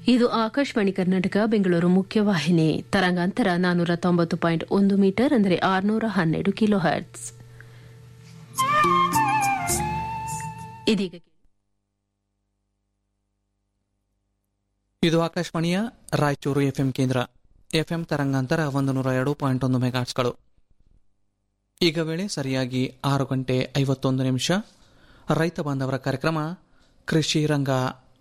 ಇದು ಆಕಾಶವಾಣಿ ಕರ್ನಾಟಕ ಬೆಂಗಳೂರು ಮುಖ್ಯವಾಹಿನಿ ತರಂಗಾಂತರ ನಾನೂರ ತೊಂಬತ್ತು ಪಾಯಿಂಟ್ ಒಂದು ಮೀಟರ್ ಅಂದರೆ ಆರುನೂರ ಹನ್ನೆರಡು ಕಿಲೋ ಹರ್ಟ್ಸ್ ಇದೀಗ ಇದು ಆಕಾಶವಾಣಿಯ ರಾಯಚೂರು ಎಫ್ಎಂ ಕೇಂದ್ರ ಎಫ್ಎಂ ತರಂಗಾಂತರ ಒಂದು ನೂರ ಎರಡು ಪಾಯಿಂಟ್ ಒಂದು ಮೆಗಾಟ್ಸ್ಗಳು ಈಗ ವೇಳೆ ಸರಿಯಾಗಿ ಆರು ಗಂಟೆ ಐವತ್ತೊಂದು ನಿಮಿಷ ರೈತ ಬಾಂಧವರ ಕಾರ್ಯಕ್ರಮ ಕೃಷಿ ರಂಗ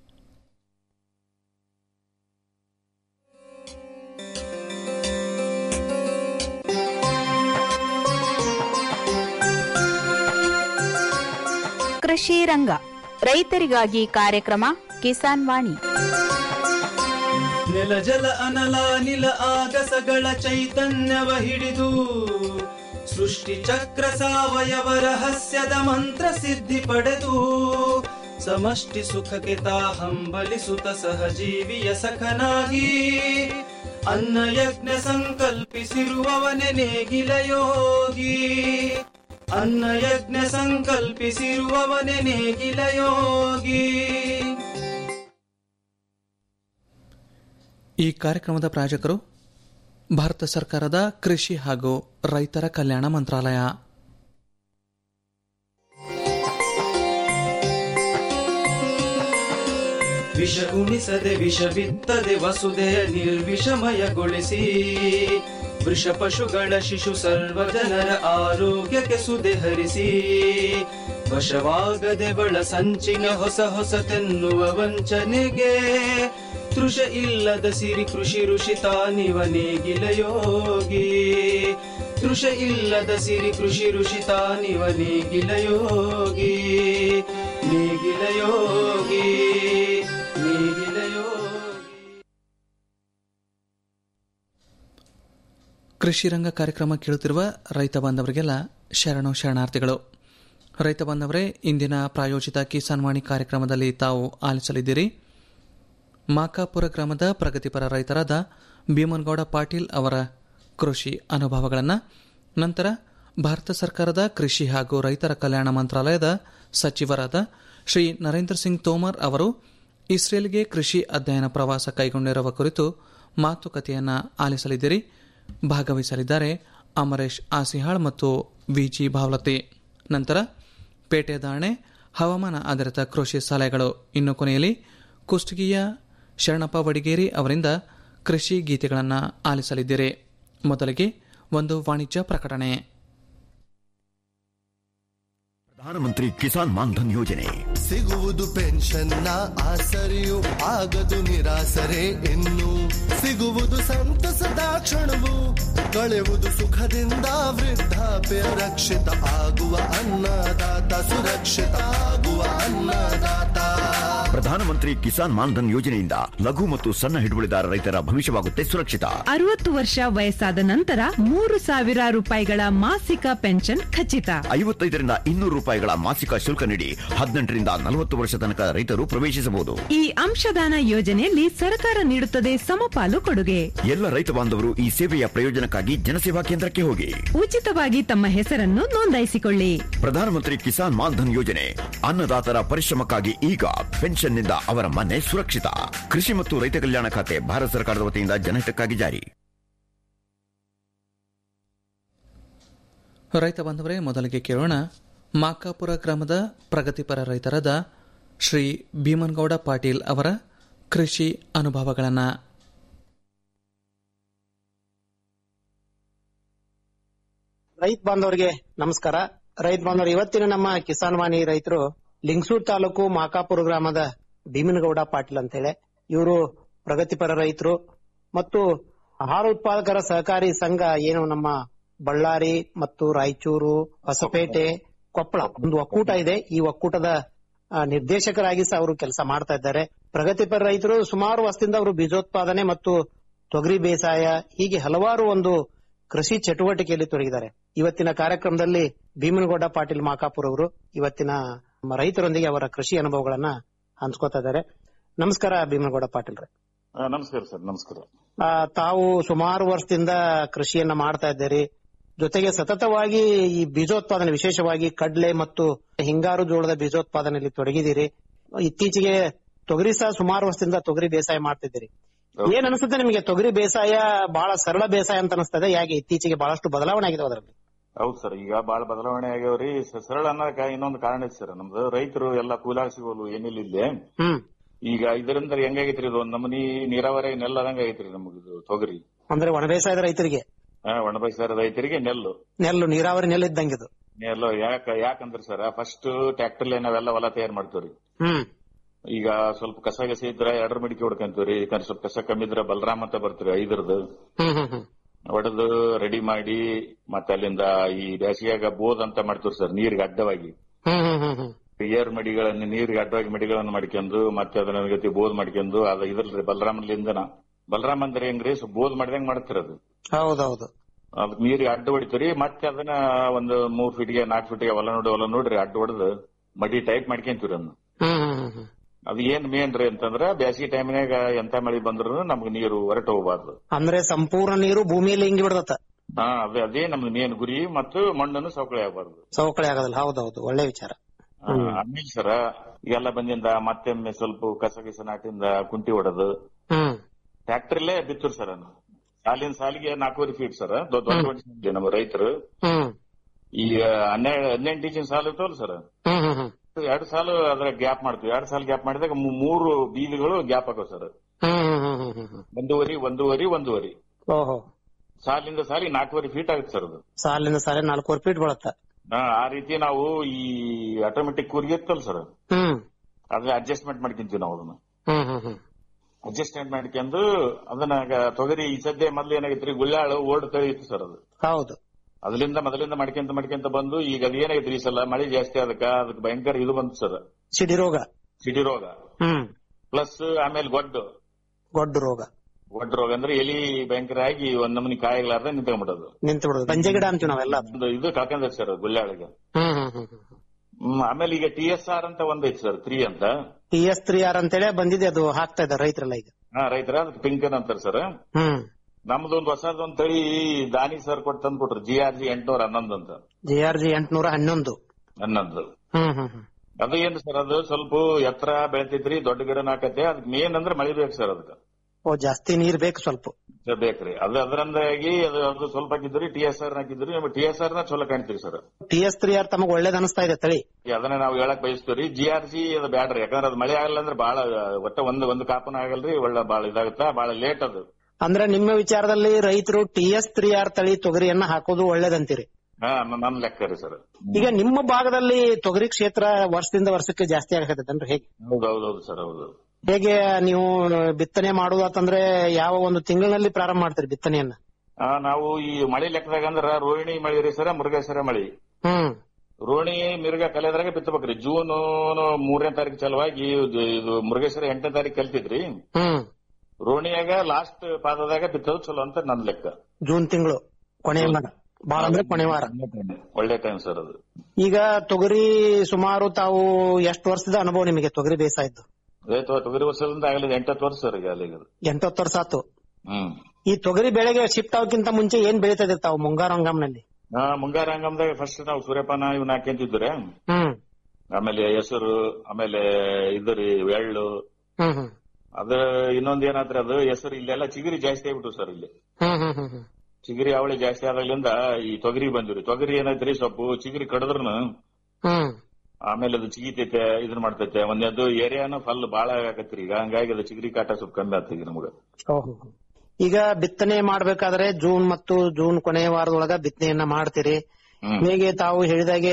ಕೃಷಿ ರಂಗ ರೈತರಿಗಾಗಿ ಕಾರ್ಯಕ್ರಮ ಕಿಸಾನ್ ವಾಣಿ ನೆಲ ಜಲ ಅನಲ ನಿಲ ಆಗಸಗಳ ಚೈತನ್ಯವ ಹಿಡಿದು ಸೃಷ್ಟಿ ಚಕ್ರ ಸಾವಯವ ರಹಸ್ಯದ ಮಂತ್ರ ಸಿದ್ಧಿ ಪಡೆದು ಸಮಷ್ಟಿ ಸುಖಕ್ಕೆ ತಾ ಹಂಬಲಿಸುತ್ತ ಸಹಜೀವಿಯ ಸಖನಾಗಿ ಅನ್ನ ಯಜ್ಞ ಸಂಕಲ್ಪಿಸಿರುವವನೆ ನೇಗಿಲ ಯೋಗಿ ಅನ್ನ ಯಜ್ಞ ಸಂಕಲ್ಪಿಸಿರುವವನೆ ನೇಗಿಲ ಯೋಗಿ ಈ ಕಾರ್ಯಕ್ರಮದ ಪ್ರಾಯೋಜಕರು ಭಾರತ ಸರ್ಕಾರದ ಕೃಷಿ ಹಾಗೂ ರೈತರ ಕಲ್ಯಾಣ ಮಂತ್ರಾಲಯ ವಿಷ ಉಣಿಸದೆ ವಿಷ ಬಿತ್ತದೆ ವಸುದೆಯ ನಿರ್ವಿಷಮಯಗೊಳಿಸಿ ವೃಷ ಪಶುಗಳ ಶಿಶು ಸರ್ವ ಜನರ ಆರೋಗ್ಯಕ್ಕೆ ಸುದೆ ಹರಿಸಿ ವಶವಾಗದೆ ಬಳ ಸಂಚಿನ ಹೊಸ ಹೊಸತೆನ್ನುವ ವಂಚನೆಗೆ ತೃಷ ಇಲ್ಲದ ಸಿರಿ ಕೃಷಿ ಋಷಿ ತಾನಿವ ನೇಗಿಲ ಯೋಗಿ ತೃಷ ಇಲ್ಲದ ಸಿರಿ ಕೃಷಿ ಋಷಿ ತಾನಿವ ನೇಗಿಲ ಯೋಗಿ ನೇಗಿಲ ಯೋಗಿ ನೇಗಿಲ ಯೋಗಿ ಕೃಷಿ ರಂಗ ಕಾರ್ಯಕ್ರಮ ಕೇಳುತ್ತಿರುವ ರೈತ ಬಾಂಧವರಿಗೆಲ್ಲ ಶರಣು ಶರಣಾರ್ಥಿಗಳು ರೈತ ಬಾಂಧವರೇ ಇಂದಿನ ಪ್ರಾಯೋಜಿತ ಕಿಸಾನ್ ವಾಣಿ ಕಾರ್ಯಕ್ರಮದಲ್ಲಿ ತಾವು ಆಲಿಸಲಿದ್ದೀರಿ ಮಾಕಾಪುರ ಗ್ರಾಮದ ಪ್ರಗತಿಪರ ರೈತರಾದ ಭೀಮನಗೌಡ ಪಾಟೀಲ್ ಅವರ ಕೃಷಿ ಅನುಭವಗಳನ್ನು ನಂತರ ಭಾರತ ಸರ್ಕಾರದ ಕೃಷಿ ಹಾಗೂ ರೈತರ ಕಲ್ಯಾಣ ಮಂತ್ರಾಲಯದ ಸಚಿವರಾದ ಶ್ರೀ ನರೇಂದ್ರ ಸಿಂಗ್ ತೋಮರ್ ಅವರು ಇಸ್ರೇಲ್ಗೆ ಕೃಷಿ ಅಧ್ಯಯನ ಪ್ರವಾಸ ಕೈಗೊಂಡಿರುವ ಕುರಿತು ಮಾತುಕತೆಯನ್ನ ಆಲಿಸಲಿದ್ದೀರಿ ಭಾಗವಹಿಸಲಿದ್ದಾರೆ ಅಮರೇಶ್ ಆಸಿಹಾಳ್ ಮತ್ತು ವಿಜಿ ಭಾವಲತಿ ನಂತರ ಪೇಟೆ ದಾಣೆ ಹವಾಮಾನ ಆಧಾರಿತ ಕೃಷಿ ಸಲಹೆಗಳು ಇನ್ನು ಕೊನೆಯಲ್ಲಿ ಕುಷ್ಟಗಿಯ ಶರಣಪ್ಪ ವಡಿಗೇರಿ ಅವರಿಂದ ಕೃಷಿ ಗೀತೆಗಳನ್ನು ಆಲಿಸಲಿದ್ದೀರಿ ಮೊದಲಿಗೆ ಒಂದು ವಾಣಿಜ್ಯ ಪ್ರಕಟಣೆ ಪ್ರಧಾನಮಂತ್ರಿ ಕಿಸಾನ್ ಮಾನ್ಧನ್ ಯೋಜನೆ ಸಿಗುವುದು ಪೆನ್ಷನ್ನ ಆಸರೆಯು ಆಗದು ನಿರಾಸರೆ ಇನ್ನು ಸಿಗುವುದು ಸಂತಸದ ಕ್ಷಣವು ಕಳೆಯುವುದು ಸುಖದಿಂದ ವೃದ್ಧಾಪ್ಯ ರಕ್ಷಿತ ಆಗುವ ಅನ್ನದಾತ ಸುರಕ್ಷಿತ ಆಗುವ ಅನ್ನದಾತ ಪ್ರಧಾನಮಂತ್ರಿ ಕಿಸಾನ್ ಮಾನ್ಧನ್ ಯೋಜನೆಯಿಂದ ಲಘು ಮತ್ತು ಸಣ್ಣ ಹಿಡುವಳಿದಾರ ರೈತರ ಭವಿಷ್ಯವಾಗುತ್ತೆ ಸುರಕ್ಷಿತ ಅರವತ್ತು ವರ್ಷ ವಯಸ್ಸಾದ ನಂತರ ಮೂರು ಸಾವಿರ ರೂಪಾಯಿಗಳ ಮಾಸಿಕ ಪೆನ್ಷನ್ ಖಚಿತ ಐವತ್ತೈದರಿಂದ ಇನ್ನೂರು ರೂಪಾಯಿಗಳ ಮಾಸಿಕ ಶುಲ್ಕ ನೀಡಿ ಹದಿನೆಂಟರಿಂದ ನಲವತ್ತು ವರ್ಷ ತನಕ ರೈತರು ಪ್ರವೇಶಿಸಬಹುದು ಈ ಅಂಶದಾನ ಯೋಜನೆಯಲ್ಲಿ ಸರ್ಕಾರ ನೀಡುತ್ತದೆ ಸಮಪಾಲು ಕೊಡುಗೆ ಎಲ್ಲ ರೈತ ಬಾಂಧವರು ಈ ಸೇವೆಯ ಪ್ರಯೋಜನಕ್ಕಾಗಿ ಜನಸೇವಾ ಕೇಂದ್ರಕ್ಕೆ ಹೋಗಿ ಉಚಿತವಾಗಿ ತಮ್ಮ ಹೆಸರನ್ನು ನೋಂದಾಯಿಸಿಕೊಳ್ಳಿ ಪ್ರಧಾನಮಂತ್ರಿ ಕಿಸಾನ್ ಮಾನ್ಧನ್ ಯೋಜನೆ ಅನ್ನದಾತರ ಪರಿಶ್ರಮಕ್ಕಾಗಿ ಈಗ ಪೆನ್ಷನ್ನಿಂದ ಅವರ ಮನೆ ಸುರಕ್ಷಿತ ಕೃಷಿ ಮತ್ತು ರೈತ ಕಲ್ಯಾಣ ಖಾತೆ ಭಾರತ ಸರ್ಕಾರದ ವತಿಯಿಂದ ಜನಹಿತಕ್ಕಾಗಿ ಜಾರಿ ರೈತ ಬಾಂಧವರೇ ಮೊದಲಿಗೆ ಕೇಳೋಣ ಮಾಕಾಪುರ ಗ್ರಾಮದ ಪ್ರಗತಿಪರ ರೈತರಾದ ಶ್ರೀ ಭೀಮನಗೌಡ ಪಾಟೀಲ್ ಅವರ ಕೃಷಿ ಅನುಭವಗಳನ್ನು ರೈತ ಬಾಂಧವರಿಗೆ ನಮಸ್ಕಾರ ರೈತ ಬಾಂಧವರು ಇವತ್ತಿನ ನಮ್ಮ ಕಿಸಾನ್ ವಾಣಿ ರೈತರು ಲಿಂಗಸೂರ್ ತಾಲೂಕು ಮಾಕಾಪುರ ಗ್ರಾಮದ ಭೀಮನಗೌಡ ಪಾಟೀಲ್ ಅಂತೇಳಿ ಇವರು ಪ್ರಗತಿಪರ ರೈತರು ಮತ್ತು ಆಹಾರ ಉತ್ಪಾದಕರ ಸಹಕಾರಿ ಸಂಘ ಏನು ನಮ್ಮ ಬಳ್ಳಾರಿ ಮತ್ತು ರಾಯಚೂರು ಹೊಸಪೇಟೆ ಕೊಪ್ಪಳ ಒಂದು ಒಕ್ಕೂಟ ಇದೆ ಈ ಒಕ್ಕೂಟದ ಆ, ನಿರ್ದೇಶಕರಾಗಿ ಸಹ ಅವರು ಕೆಲಸ ಮಾಡ್ತಾ ಇದ್ದಾರೆ ಪ್ರಗತಿಪರ ರೈತರು ಸುಮಾರು ವರ್ಷದಿಂದ ಅವರು ಬೀಜೋತ್ಪಾದನೆ ಮತ್ತು ತೊಗರಿ ಬೇಸಾಯ ಹೀಗೆ ಹಲವಾರು ಒಂದು ಕೃಷಿ ಚಟುವಟಿಕೆಯಲ್ಲಿ ತೊಡಗಿದ್ದಾರೆ ಇವತ್ತಿನ ಕಾರ್ಯಕ್ರಮದಲ್ಲಿ ಭೀಮನಗೌಡ ಪಾಟೀಲ್ ಮಾಕಾಪುರ್ ಅವರು ಇವತ್ತಿನ ನಮ್ಮ ರೈತರೊಂದಿಗೆ ಅವರ ಕೃಷಿ ಅನುಭವಗಳನ್ನ ಹಂಚ್ಕೋತಾ ಇದ್ದಾರೆ ನಮಸ್ಕಾರ ಭೀಮನಗೌಡ ಪಾಟೀಲ್ ರೇ ಆ, ನಮಸ್ಕಾರ ಸರ್ ನಮಸ್ಕಾರ ಆ, ತಾವು ಸುಮಾರು ವರ್ಷದಿಂದ ಕೃಷಿಯನ್ನ ಮಾಡ್ತಾ ಇದ್ದೀರಿ ಜೊತೆಗೆ ಸತತವಾಗಿ ಈ ಬೀಜೋತ್ಪಾದನೆ ವಿಶೇಷವಾಗಿ ಕಡ್ಲೆ ಮತ್ತು ಹಿಂಗಾರು ಜೋಳದ ಬೀಜೋತ್ಪಾದನೆಯಲ್ಲಿ ತೊಡಗಿದ್ದೀರಿ ಇತ್ತೀಚೆಗೆ ತೊಗರಿ ಸಹ ಸುಮಾರು ವರ್ಷದಿಂದ ತೊಗರಿ ಬೇಸಾಯ ಮಾಡ್ತಿದ್ದೀರಿ ಏನ್ ಅನಿಸುತ್ತೆ ನಿಮಗೆ ತೊಗರಿ ಬೇಸಾಯ ಬಹಳ ಸರಳ ಬೇಸಾಯ ಅಂತ ಅನಿಸ್ತದೆ ಯಾಕೆ ಇತ್ತೀಚೆಗೆ ಬಹಳಷ್ಟು ಬದಲಾವಣೆ ಆಗಿದೆ ಅದರಲ್ಲಿ ಹೌದ್ ಸರ್ ಈಗ ಬಾಳ ಬದಲಾವಣೆ ಆಗ್ಯಾವ್ರಿ ಸ- ಸರಳ ಅನ್ನೋದಕ್ಕ ಇನ್ನೊಂದು ಕಾರಣ ಐತಿ ಸರ್ ನಮ್ದು ರೈತರು ಎಲ್ಲ ಕೂಲಾಗ ಸಿಗೋಲು ಏನಿಲ್ಲ ಇಲ್ಲೇ ಹ್ಮ್ ಈಗ ಇದರಿಂದ ಹೆಂಗಾಗೈತ್ರಿ ಇದು ಒಂದ್ ನಮನಿ ನೀರಾವರಿ ನೆಲ್ಲದಂಗ ಆಗೈತ್ರಿ ನಮಗಿದು ತೊಗರಿ ಅಂದ್ರೆ ಒಣ ಬೇಸಾಯದ ರೈತರಿಗೆ ಹಾ ಒಣಬೈಸಾರ ರೈತರಿಗೆ ನೆಲ್ಲು ನೆಲ್ಲು ನೀರಾವರಿ ನೆಲ್ಲು ಇದ್ದಂಗಿದು ನೆಲ್ಲು ಯಾಕ ಯಾಕಂದ್ರ ಸರ್ ಫಸ್ಟ್ ಟ್ರ್ಯಾಕ್ಟರ್ಲೆ ನಾವೆಲ್ಲ ಹೊಲ ತಯಾರು ಮಾಡ್ತೀವ್ರಿ ಹ್ಮ್ ಈಗ ಸ್ವಲ್ಪ ಕಸ ಗಸ ಇದ್ರ ಎರಡರ ಮಡಿಕೆ ಹೊಡ್ಕಂತೀವ್ರಿ ಯಾಕಂದ್ರೆ ಸ್ವಲ್ಪ ಕಸ ಕಮ್ಮಿ ಇದ್ರ ಬಲರಾಮ್ ಅಂತ ಬರ್ತೀರಿ ಐದರದು ಹ್ಮ್ ಹ್ಮ್ ಹ್ಮ್ ಹೊಡೆದು ರೆಡಿ ಮಾಡಿ ಮತ್ತೆ ಅಲ್ಲಿಂದ ಈ ಬೇಸಿಗೆಯಾಗ ಬೋದ್ ಅಂತ ಮಾಡ್ತೀವಿ ಸರ್ ನೀರಿಗೆ ಅಡ್ಡವಾಗಿ ಹ್ಮ್ ಹ್ಮ್ ಹ್ಮ್ ಹ್ಮ್ ಏರ್ ಮಡಿಗಳನ್ನ ನೀರಿಗೆ ಅಡ್ಡವಾಗಿ ಮಡಿಗಳನ್ನು ಮಾಡ್ಕೊಂಡು ಮತ್ತೆ ಅದನ್ನ ಗತಿ ಬೋದ್ ಮಾಡ್ಕೊಂಡು ಅದ ಇದ್ರಲ್ರಿ ಬಲರಾಮಲಿಂದನ ಬಲರಾಮ್ ಅಂದ್ರೆ ಹೆಂಗ್ರಿ ಸೊ ಬೋದ್ ಮಾಡ್ದಂಗ್ ಮಾಡ್ತಿರೋದು ಹೌದೌದು ಅದಕ್ಕೆ ನೀರಿಗೆ ಅಡ್ಡ ಹೊಡಿತೀರಿ ಮತ್ತೆ ಅದನ್ನ ಒಂದು ಮೂರ್ ಫೀಟ್ಗೆ ನಾಲ್ಕು ಫೀಟ್ಗೆ ಹೊಲ ನೋಡಿ ಹೊಲ ನೋಡ್ರಿ ಅಡ್ಡ ಹೊಡೆದು ಮಡಿ ಟೈಪ್ ಮಾಡ್ಕೊಂತೀವಿ ಅದನ್ನ ಹ್ಮ್ ಹ್ಮ್ ಹ್ಮ್ ಹ್ಮ್ ಅದು ಏನ್ ಮೇನ್ ರೀ ಅಂತಂದ್ರ ಬ್ಯಾಸಿಗೆ ಟೈಮ್ನಾಗ ಎಂತ ಮಳಿ ಬಂದ್ರು ನಮ್ಗೆ ನೀರು ಹೊರಟು ಹೋಗ್ಬಾರ್ದು ಅಂದ್ರೆ ಸಂಪೂರ್ಣ ನೀರು ಭೂಮಿಯಲ್ಲಿ ಹಿಂಗಿ ಬಿಡ್ದತ್ತ ಹಾ ಅದೇ ಅದೇ ನಮ್ದು ಮೇನ್ ಗುರಿ ಮತ್ತು ಮಣ್ಣನ್ನು ಸವಕಳಿ ಆಗಬಾರ್ದು ಸವಕಳಿ ಆಗೋದಿಲ್ಲ ಹೌದೌದು ಒಳ್ಳೆ ವಿಚಾರ ಆಮೇಲೆ ಸರ ಈಗೆಲ್ಲ ಬಂದಿಂದ ಮತ್ತೊಮ್ಮೆ ಸ್ವಲ್ಪ ಕಸ ಗಿಸ ನಾಟಿಂದ ಕುಂಟಿ ಹೊಡೆದು ಹ್ಮ್ ಟ್ರ್ಯಾಕ್ಟರ್ಲೇ ಬಿತ್ತರು ಸರ್ ಸಾಲಿನ ಸಾಲಿಗೆ ನಾಲ್ಕೂವರೆ ಫೀಟ್ ಸರ್ ದೊಡ್ಡ ದೊಡ್ಡ ನಮ್ಮ ರೈತರು ಹ್ಮ್ ಈಗ ಹನ್ನೆರಡು ಹದಿನೆಂಟು ಇಂಚಿನ ಸಾಲು ಇರ್ತಾವಲ್ಲ ಸರ್ ಹ್ಮ್ ಹ್ಮ್ ಹ್ಮ್ ಎರಡು ಸಾಲು ಅದ್ರ ಗ್ಯಾಪ್ ಮಾಡ್ತೀವಿ ಎರಡು ಸಾಲು ಗ್ಯಾಪ್ ಮಾಡಿದಾಗ ಮೂ- ಮೂರು ಬೀದಿಗಳು ಗ್ಯಾಪ್ ಆಗೋ ಸರ್ ಹ್ಮ್ ಹ್ಮ್ ಹ್ಮ್ ಹ್ಮ್ ಹ್ಮ್ ಹ್ಮ್ ಒಂದೂವರೆ ಒಂದೂವರೆ ಒಂದೂವರೆ ಓಹೋ ಸಾಲಿಂದ ಸಾಲಿಗೆ ನಾಲ್ಕೂವರೆ ಫೀಟ್ ಆಗುತ್ತೆ ಸರ್ ಅದು ಸಾಲಿನ ಸಾಲ ನಾಲ್ಕೂವರೆ ಫೀಟ್ ಬೀಳತ್ತ ಹಾ, ಆ ರೀತಿ ನಾವು ಈ ಆಟೋಮೆಟಿಕ್ ಕೂರ್ಗೆ ಇರ್ತಲ್ಲ ಸರ್ ಹ್ಮ್ ಅದ್ರ ಅಡ್ಜಸ್ಟ್ಮೆಂಟ್ ಮಾಡ್ಕೊಂತೀವಿ ನಾವು ಅದನ್ನ ಹ್ಮ್ ಹ್ಮ್ ಹ್ಮ್ ಅಡ್ಜಸ್ಟ್ಮೆಂಟ್ ಮಾಡ್ಕೊಂಡು ಅದನ್ನ ಈಗ ತೊಗರಿ ಈ ಸದ್ಯ ಮೊದ್ಲು ಏನಾಗೈತ್ರಿ ಗುಳ್ಳಾಳು ಓಲ್ಡ್ ತಳಿ ಇತ್ತು ಸರ್ ಅದು ಹೌದು ಅದರಿಂದ ಮೊದಲಿಂದ ಮಾಡ್ಕೊಂತ ಮಾಡ್ಕೊಂತ ಬಂದು ಈಗ ಅದ್ ಏನಾಗೈತ್ರಿ ಈ ಸಲ ಮಳೆ ಜಾಸ್ತಿ ಅದಕ್ಕ ಅದಕ್ಕೆ ಭಯಂಕರ ಇದು ಬಂತು ಸರ್ ಸಿಡಿ ರೋಗ ಸಿಡಿ ರೋಗ ಹ್ಮ್ ಪ್ಲಸ್ ಆಮೇಲೆ ಗೊಡ್ಡು ಗೊಡ್ಡು ರೋಗ ಗೊಡ್ಡು ರೋಗ ಅಂದ್ರೆ ಎಲಿ ಭಯಂಕರ ಆಗಿ ಒಂದ್ ನಮನಿ ಕಾಯಿಗಳಾರ್ದ ನಿಂತ್ಕೊಂಡ್ಬಿಡೋದು ನಿಂತು ಬಿಡೋದು ಬಂಜೆ ಗಿಡ ಅಂತೀವಿ ನಾವೆಲ್ಲ ಅದು. ಒಂದು ಇದು ಕಳ್ಕೊಂಡ್ ಸರ್ ಗುಳ್ಳಾಳಿಗೆ ಹ್ಮ್ ಹ್ಮ್ ಹ್ಮ್ ಹ್ಮ್ ಹ್ಮ್ ಆಮೇಲೆ ಈಗ ಟಿ ಎಸ್ ಆರ್ ಅಂತ ಒಂದೈತಿ ಸರ್ ತ್ರೀ ಅಂತ ಟಿ ಎಸ್ ತ್ರೀ ಆರ್ ಅಂತೇಳಿ ಬಂದಿದೆ ಅದು ಹಾಕ್ತಾ ಇದ್ದಾರೆ ರೈತರೆಲ್ಲ ಈಗ ಹಾ ರೈತರ ಅದಕ್ಕೆ ಪಿಂಕನ್ ಅಂತಾರ ಸರ್ ಹ್ಮ್ ನಮ್ದು ಒಂದು ಹೊಸದೊಂದ್ ತಳಿ ದಾನಿ ಸರ್ ಕೊಟ್ಟು ತಂದ್ ಕೊಟ್ರು ಜಿ ಆರ್ ಜಿ ಎಂಟ್ನೂರ ಹನ್ನೊಂದು ಅಂತ ಜೆ ಆರ್ ಜಿ ಎಂಟ್ನೂರ ಹನ್ನೊಂದು ಹನ್ನೊಂದು ಹ್ಮ್ ಹ್ಮ್ ಹ್ಮ್ ಅದು ಏನು ಸರ್ ಅದು ಸ್ವಲ್ಪ ಎತ್ತರ ಬೆಳಿತೈತ್ರಿ ದೊಡ್ಡ ಗಿಡ ನಾಕತ್ತೆ ಅದಕ್ಕೆ ಮೇನ್ ಅಂದ್ರೆ ಮಳಿ ಬೇಕು ಸರ್ ಅದಕ್ಕೆ ಓ ಜಾಸ್ತಿ ನೀರ್ ಬೇಕು ಸ್ವಲ್ಪ ಸರ್ ಬೇಕ್ರಿ ಅದು ಅದರಿಂದಾಗಿ ಅದು ಅದು ಸ್ವಲ್ಪ ಹಾಕಿದ್ರಿ ಟಿ ಎಸ್ ಆರ್ ಹಾಕಿದ್ರಿ ನಮ್ಗೆ ಟಿ ಎಸ್ ಆರ್ ನ ಚಲೋ ಕಾಣ್ತೀರಿ sir T S three R ತಮಗ್ ಒಳ್ಳೇದ್ ಅನಿಸ್ತಾ ಇದೆ ತಳಿ ಅದನ್ನ ನಾವು ಹೇಳಕ್ ಬಯಸ್ತೀವ್ರಿ ಜಿ ಆರ್ ಜಿ ಅದು ಬ್ಯಾಡ್ರಿ ಯಾಕಂದ್ರೆ ಅದು ಮಳೆ ಆಗಲ್ಲ ಅಂದ್ರೆ ಬಾಳ ಒಟ್ಟ ಒಂದ್ ಒಂದು ಕಾಪನ ಆಗಲ್ರಿ ಒಳ್ಳೆ ಬಾಳ ಇದಾಗುತ್ತಾ ಬಾಳ ಲೇಟ್ ಅದು ಅಂದ್ರೆ ನಿಮ್ಮ ವಿಚಾರದಲ್ಲಿ ರೈತರು ಟಿ ಎಸ್ ತ್ರೀ ಆರ್ ತಳಿ ತೊಗರಿಯನ್ನ ಹಾಕೋದು ಒಳ್ಳೇದಂತೀರಿ ಹಾ ನ- ನನ್ ಲೆಕ್ಕ ರೀ ಸರ್ ಈಗ ನಿಮ್ಮ ಭಾಗದಲ್ಲಿ ತೊಗರಿ ಕ್ಷೇತ್ರ ವರ್ಷದಿಂದ ವರ್ಷಕ್ಕೆ ಜಾಸ್ತಿ ಆಗತ್ತೇನ್ರಿ ಹೇಗೆ ಹೌದೌದೌದು ಸರ್ ಹೌದು ಹೇಗೆ ನೀವು ಬಿತ್ತನೆ ಮಾಡುದು ಅಂತಂದ್ರೆ ಯಾವ ಒಂದು ತಿಂಗಳಿನಲ್ಲಿ ಪ್ರಾರಂಭ ಮಾಡ್ತೀರಿ ಬಿತ್ತನೆಯನ್ನ ಆ, ನಾವು ಈ ಮಳಿ ಲೆಕ್ಕದಾಗ ಅಂದ್ರ ರೋಹಿಣಿ ಮಳಿ ರೀ ಸರ ಮುರುಗೇಶ್ವರ ಮಳಿ ಹ್ಮ್ ರೋಹಿಣಿ ಮಿರ್ಗ ಕಲಿಯದ್ರಾಗ ಬಿತ್ತಬೇಕ್ರಿ ಜೂನ್ ಮೂರನೇ ತಾರೀಕು ಚಲುವಾಗಿ ಇದು ಇದು ಮುರುಗೇಶ್ವರ ಎಂಟನೇ ತಾರೀಕು ಕಲ್ತಿದ್ರಿ ಹ್ಮ್ ರೋಹಿಣಿಯಾಗ ಲಾಸ್ಟ್ ಪಾದದಾಗ ಬಿತ್ತೋದು ಚಲೋ ಅಂತ ನನ್ ಲೆಕ್ಕ ಜೂನ್ ತಿಂಗಳು ಕೊನೆಯ ವಾರ ಬಾಳ ಅಂದ್ರೆ ಕೊನೆ ವಾರ ಒಳ್ಳೆ ಟೈಮ್ ಸರ್ ಅದು ಈಗ ತೊಗರಿ ಸುಮಾರು ತಾವು ಎಷ್ಟು ವರ್ಷದ ಅನುಭವ ನಿಮಗೆ ತೊಗರಿ ಬೇಸಾಯದ್ದು ಅದೇ ತೊ- ತೊಗರಿ ವರ್ಷದಿಂದ ಆಗಲಿದೆ ಎಂಟತ್ತು ವರ್ಷ ಸರ್ ಈಗ ಅಲ್ಲಿಗೆ ಅದು. ಎಂಟತ್ತು ವರ್ಷ ಆತು ಹ್ಮ್ ಈ ತೊಗರಿ ಬೆಳೆಗೆ ಶಿಫ್ಟ್ ಆಗೋಕ್ಕಿಂತ ಮುಂಚೆ ಏನ್ ಬೆಳೀತಾ ಇದ್ರಿ ತಾವು ಮುಂಗಾರು ಹಂಗಾಮ್ನಲ್ಲಿ ಹಾ ಮುಂಗಾರ ಹಂಗಮ್ದಾಗ ಫಸ್ಟ್ ನಾವು ಸೂರ್ಯಪಾನ ಇವನ್ನ ಹಾಕ್ಯಂತಿದ್ರೆ ಹ್ಮ್ ಆಮೇಲೆ ಹೆಸರು ಆಮೇಲೆ ಇದ್ರಿ ಎಳ್ಳು ಹ್ಮ್ ಹ್ಮ್ ಅದ ಇನ್ನೊಂದ್ ಏನಾದ್ರೆ ಅದು ಹೆಸರು ಇಲ್ಲೆಲ್ಲ ಚಿಗುರಿ ಜಾಸ್ತಿ ಆಗ್ಬಿಟ್ಟು ಸರ್ ಇಲ್ಲಿ ಹ್ಮ್ ಹ್ಮ್ ಹ್ಮ್ ಹ್ಮ್ ಚಿಗುರಿ ಅವಳಿ ಜಾಸ್ತಿ ಆದಾಗ್ಲಿಂದ ಈ ತೊಗರಿ ಬಂದಿರಿ ತೊಗರಿ ಏನೈತ್ರಿ ಸ್ವಲ್ಪ ಚಿಗುರಿ ಕಡದ್ರುನು ಹ್ಮ್ ಆಮೇಲೆ ಅದು ಚಿಗಿತೈತೆ ಇದನ್ ಮಾಡ್ತೈತೆ ಒಂದೆದ್ದು ಏರಿಯಾನು ಫಲ್ ಬಾಳ ಆಗತ್ರಿ ಈಗ ಹಂಗಾಗಿ ಅದು ಚಿಗುರಿ ಕಾಟ ಸ್ವಲ್ಪ ಕಮ್ಮಿ ಆಗ್ತದೆ ನಮಗ ಓಹೋ. ಈಗ ಬಿತ್ತನೆ ಮಾಡ್ಬೇಕಾದ್ರೆ ಜೂನ್ ಮತ್ತು ಜೂನ್ ಕೊನೆಯ ವಾರದೊಳಗ ಬಿತ್ತನೆಯನ್ನ ಮಾಡ್ತೀರಿ ಹ್ಮ್. ಹೇಗೆ ತಾವು ಹೇಳಿದಾಗೆ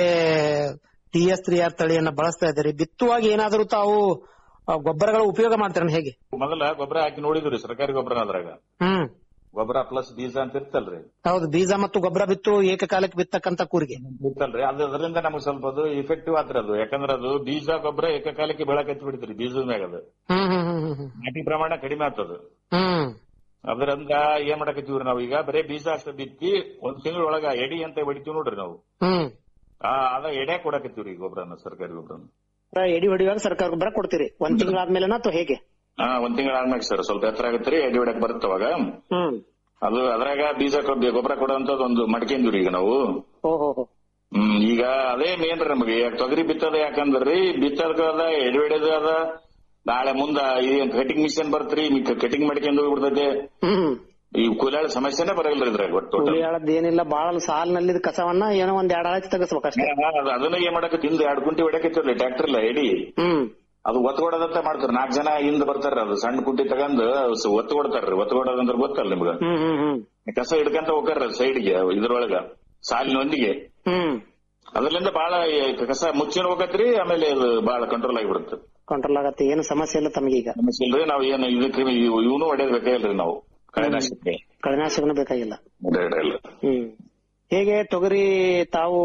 ಟಿ ಎಸ್ ತ್ರೀ ಆರ್ ತಳಿಯನ್ನ ಬಳಸ್ತಾ ಇದ್ದೀರಿ ಬಿತ್ತುವಾಗ ಏನಾದರೂ ತಾವು ಆ, ಗೊಬ್ಬರಗಳ ಉಪಯೋಗ ಮಾಡ್ತೀರ ಹೇಗೆ ಮೊದಲ ಗೊಬ್ಬರ ಹಾಕಿ ನೋಡಿದ್ರಿ ಸರ್ಕಾರಿ ಗೊಬ್ಬರ ಅದ್ರಾಗ ಹ್ಮ್ ಗೊಬ್ಬರ ಪ್ಲಸ್ ಬೀಜ ಅಂತ ಇರ್ತಲ್ರಿ ಹೌದು ಬೀಜ ಮತ್ತು ಗೊಬ್ಬರ ಬಿತ್ತು ಏಕಕಾಲಕ್ಕೆ ಬಿತ್ತಕ್ಕಂತ ಕೂರಿಗೆ ಇರ್ತಲ್ರಿ ಅದು ಅದರಿಂದ ನಮಗ್ ಸ್ವಲ್ಪ ಅದು ಇಫೆಕ್ಟಿವ್ ಆತ್ರಿ ಅದು ಯಾಕಂದ್ರ ಅದು ಬೀಜ ಗೊಬ್ಬರ ಏಕಕಾಲಕ್ಕೆ ಬೆಳಕತ್ತಿ ಬಿಡ್ತೀರಿ ಬೀಜದ ಮ್ಯಾಗ ಅದು ಹ್ಮ್ ಹ್ಮ್ ಹ್ಮ್ ಹ್ಮ್ ಹ್ಮ್ ನಾಟಿ ಪ್ರಮಾಣ ಕಡಿಮೆ ಆಗ್ತದ ಹ್ಮ್ ಅದರಿಂದ ಏನ್ ಮಾಡಕತ್ತೀವ್ರಿ ನಾವು ಈಗ ಬರೀ ಬೀಜ ಅಷ್ಟ ಬಿತ್ತಿ ಒಂದ್ ತಿಂಗಳೊಳಗ ಎಡಿ ಅಂತ ಹೊಡಿತೀವಿ ನೋಡ್ರಿ ನಾವು ಹ್ಮ್ ಆ ಅದ ಎಡೆ ಕೊಡಕತ್ತೀವ್ರಿ ಈ ಗೊಬ್ಬರನ ಸರ್ಕಾರಿ ಗೊಬ್ಬರನ ಎಡಿ ಹೊಡಿಯುವಾಗ ಸರ್ಕಾರ ಗೊಬ್ಬರ ಕೊಡ್ತೀರಿ ಒಂದ್ ತಿಂಗಳಾದ್ಮೇಲೆ ಅಥವಾ ಹೇಗೆ ಹಾ ಒಂದ್ ತಿಂಗಳ ಆದ್ಮ್ಯಾಗ ಸರ್ ಸ್ವಲ್ಪ ಎತ್ತರ ಆಗತ್ರಿ ಎಡಿ ಹೊಡಕ್ ಬರುತ್ತೆ ಅವಾಗ ಹ್ಮ್ ಅದು ಅದ್ರಾಗ ಬೀಜ ಕೊಬ್ಬ- ಗೊಬ್ಬರ ಕೊಡೋಂತದ್ ಒಂದು ಮಡ್ಕೊಂಡಿವ್ರಿ ಈಗ ನಾವು ಓಹೋ ಹ್ಮ್ ಈಗ ಅದೇ ಮೇನ್ ರೀ ನಮಗೆ ಈಗ ತೊಗರಿ ಬಿತ್ತದ ಯಾಕಂದ್ರಿ ಬಿತ್ತದಕ್ಕ ಅದ ಎಡಿ ಹೊಡೆದ ಅದ ನಾಳೆ ಮುಂದ ಈ ಕಟಿಂಗ್ ಮಿಷನ್ ಬರ್ತ್ರಿ ಕಟಿಂಗ್ ಮಾಡ್ಕೊಂಡು ಹೋಗ್ಬಿಡ್ತೈತೆ ಹ್ಮ್ ಈ ಕೂಲಾಳ ಸಮಸ್ಯೆನೇ ಬರಲ್ರಿ ಇದ್ರಾಗ ಒಟ್ಟು total. ಹುಳಿ ಹೇಳದ್ ಏನಿಲ್ಲ ಬಾಳ ಸಾಲಿನಲ್ಲಿದ್ ಕಸವನ್ನ ಏನೋ ಒಂದ್ ಎರಡ್ ಆಳತಿ ತೆಗಸ್ಬೇಕಷ್ಟೇ ಹಾ, ಅದು- ಅದನ್ನ ಏನ್ ಮಾಡಕ ಹಿಂದ್ ಎರಡ್ ಕುಂಟಿ ಹೊಡಕತ್ತಿರ್ಲಿ ಟ್ರ್ಯಾಕ್ಟರ್ ಇಲ್ಲ ಎಡಿ ಹ್ಮ್ ಅದು ಒತ್ತಗೊಡದಂತ ಮಾಡ್ತಾರ ನಾಲ್ಕ್ ಜನ ಹಿಂದ್ ಬರ್ತಾರ ಅದು ಸಣ್ಣ ಕುಂಟಿ ತಗಂದು ಒತ್ತಗೊಡ್ತಾರ್ರಿ ಒತ್ತಗೊಡೋದಂದ್ರ ಗೊತ್ತಲ್ಲ ನಿಮ್ಗ ಹ್ಮ್ ಹ್ಮ್ ಹ್ಮ್ ಕಸ ಹಿಡ್ಕಂತ ಹೋಗಾರ ಸೈಡ್ಗೆ ಇದ್ರೊಳಗ ಸಾಲಿನೊಂದಿಗೆ ಹ್ಮ್ ಅದರಿಂದ ಬಹಳ ಈ ಕಸ ಮುಚ್ಚಿನ ಹೋಗತ್ರಿ ಆಮೇಲೆ ಅದು ಬಹಳ ಕಂಟ್ರೋಲ್ ಆಗಿಬಿಡುತ್ತೆ ಕಂಟ್ರೋಲ್ ಆಗತ್ತೆ ಏನು ಸಮಸ್ಯೆ ಇಲ್ಲ ತಮಗೀಗ ಸಮಸ್ಯೆ ಇಲ್ರಿ ನಾವ್ ಏನು ಇದಕ್ಕೆ ಇವನು ಹೊಡೆಯೋದ್ ಬೇಕಾಗಿಲ್ರಿ ನಾವು ಕಳೆನಾಶಕ್ಕೆ ಕಳೆನಾಶಕನು ಬೇಕಾಗಿಲ್ಲ ಇಲ್ಲ, ಇಲ್ಲ, ಇಲ್ಲ. ಹ್ಮ್ ಹೇಗೆ ತೊಗರಿ ತಾವು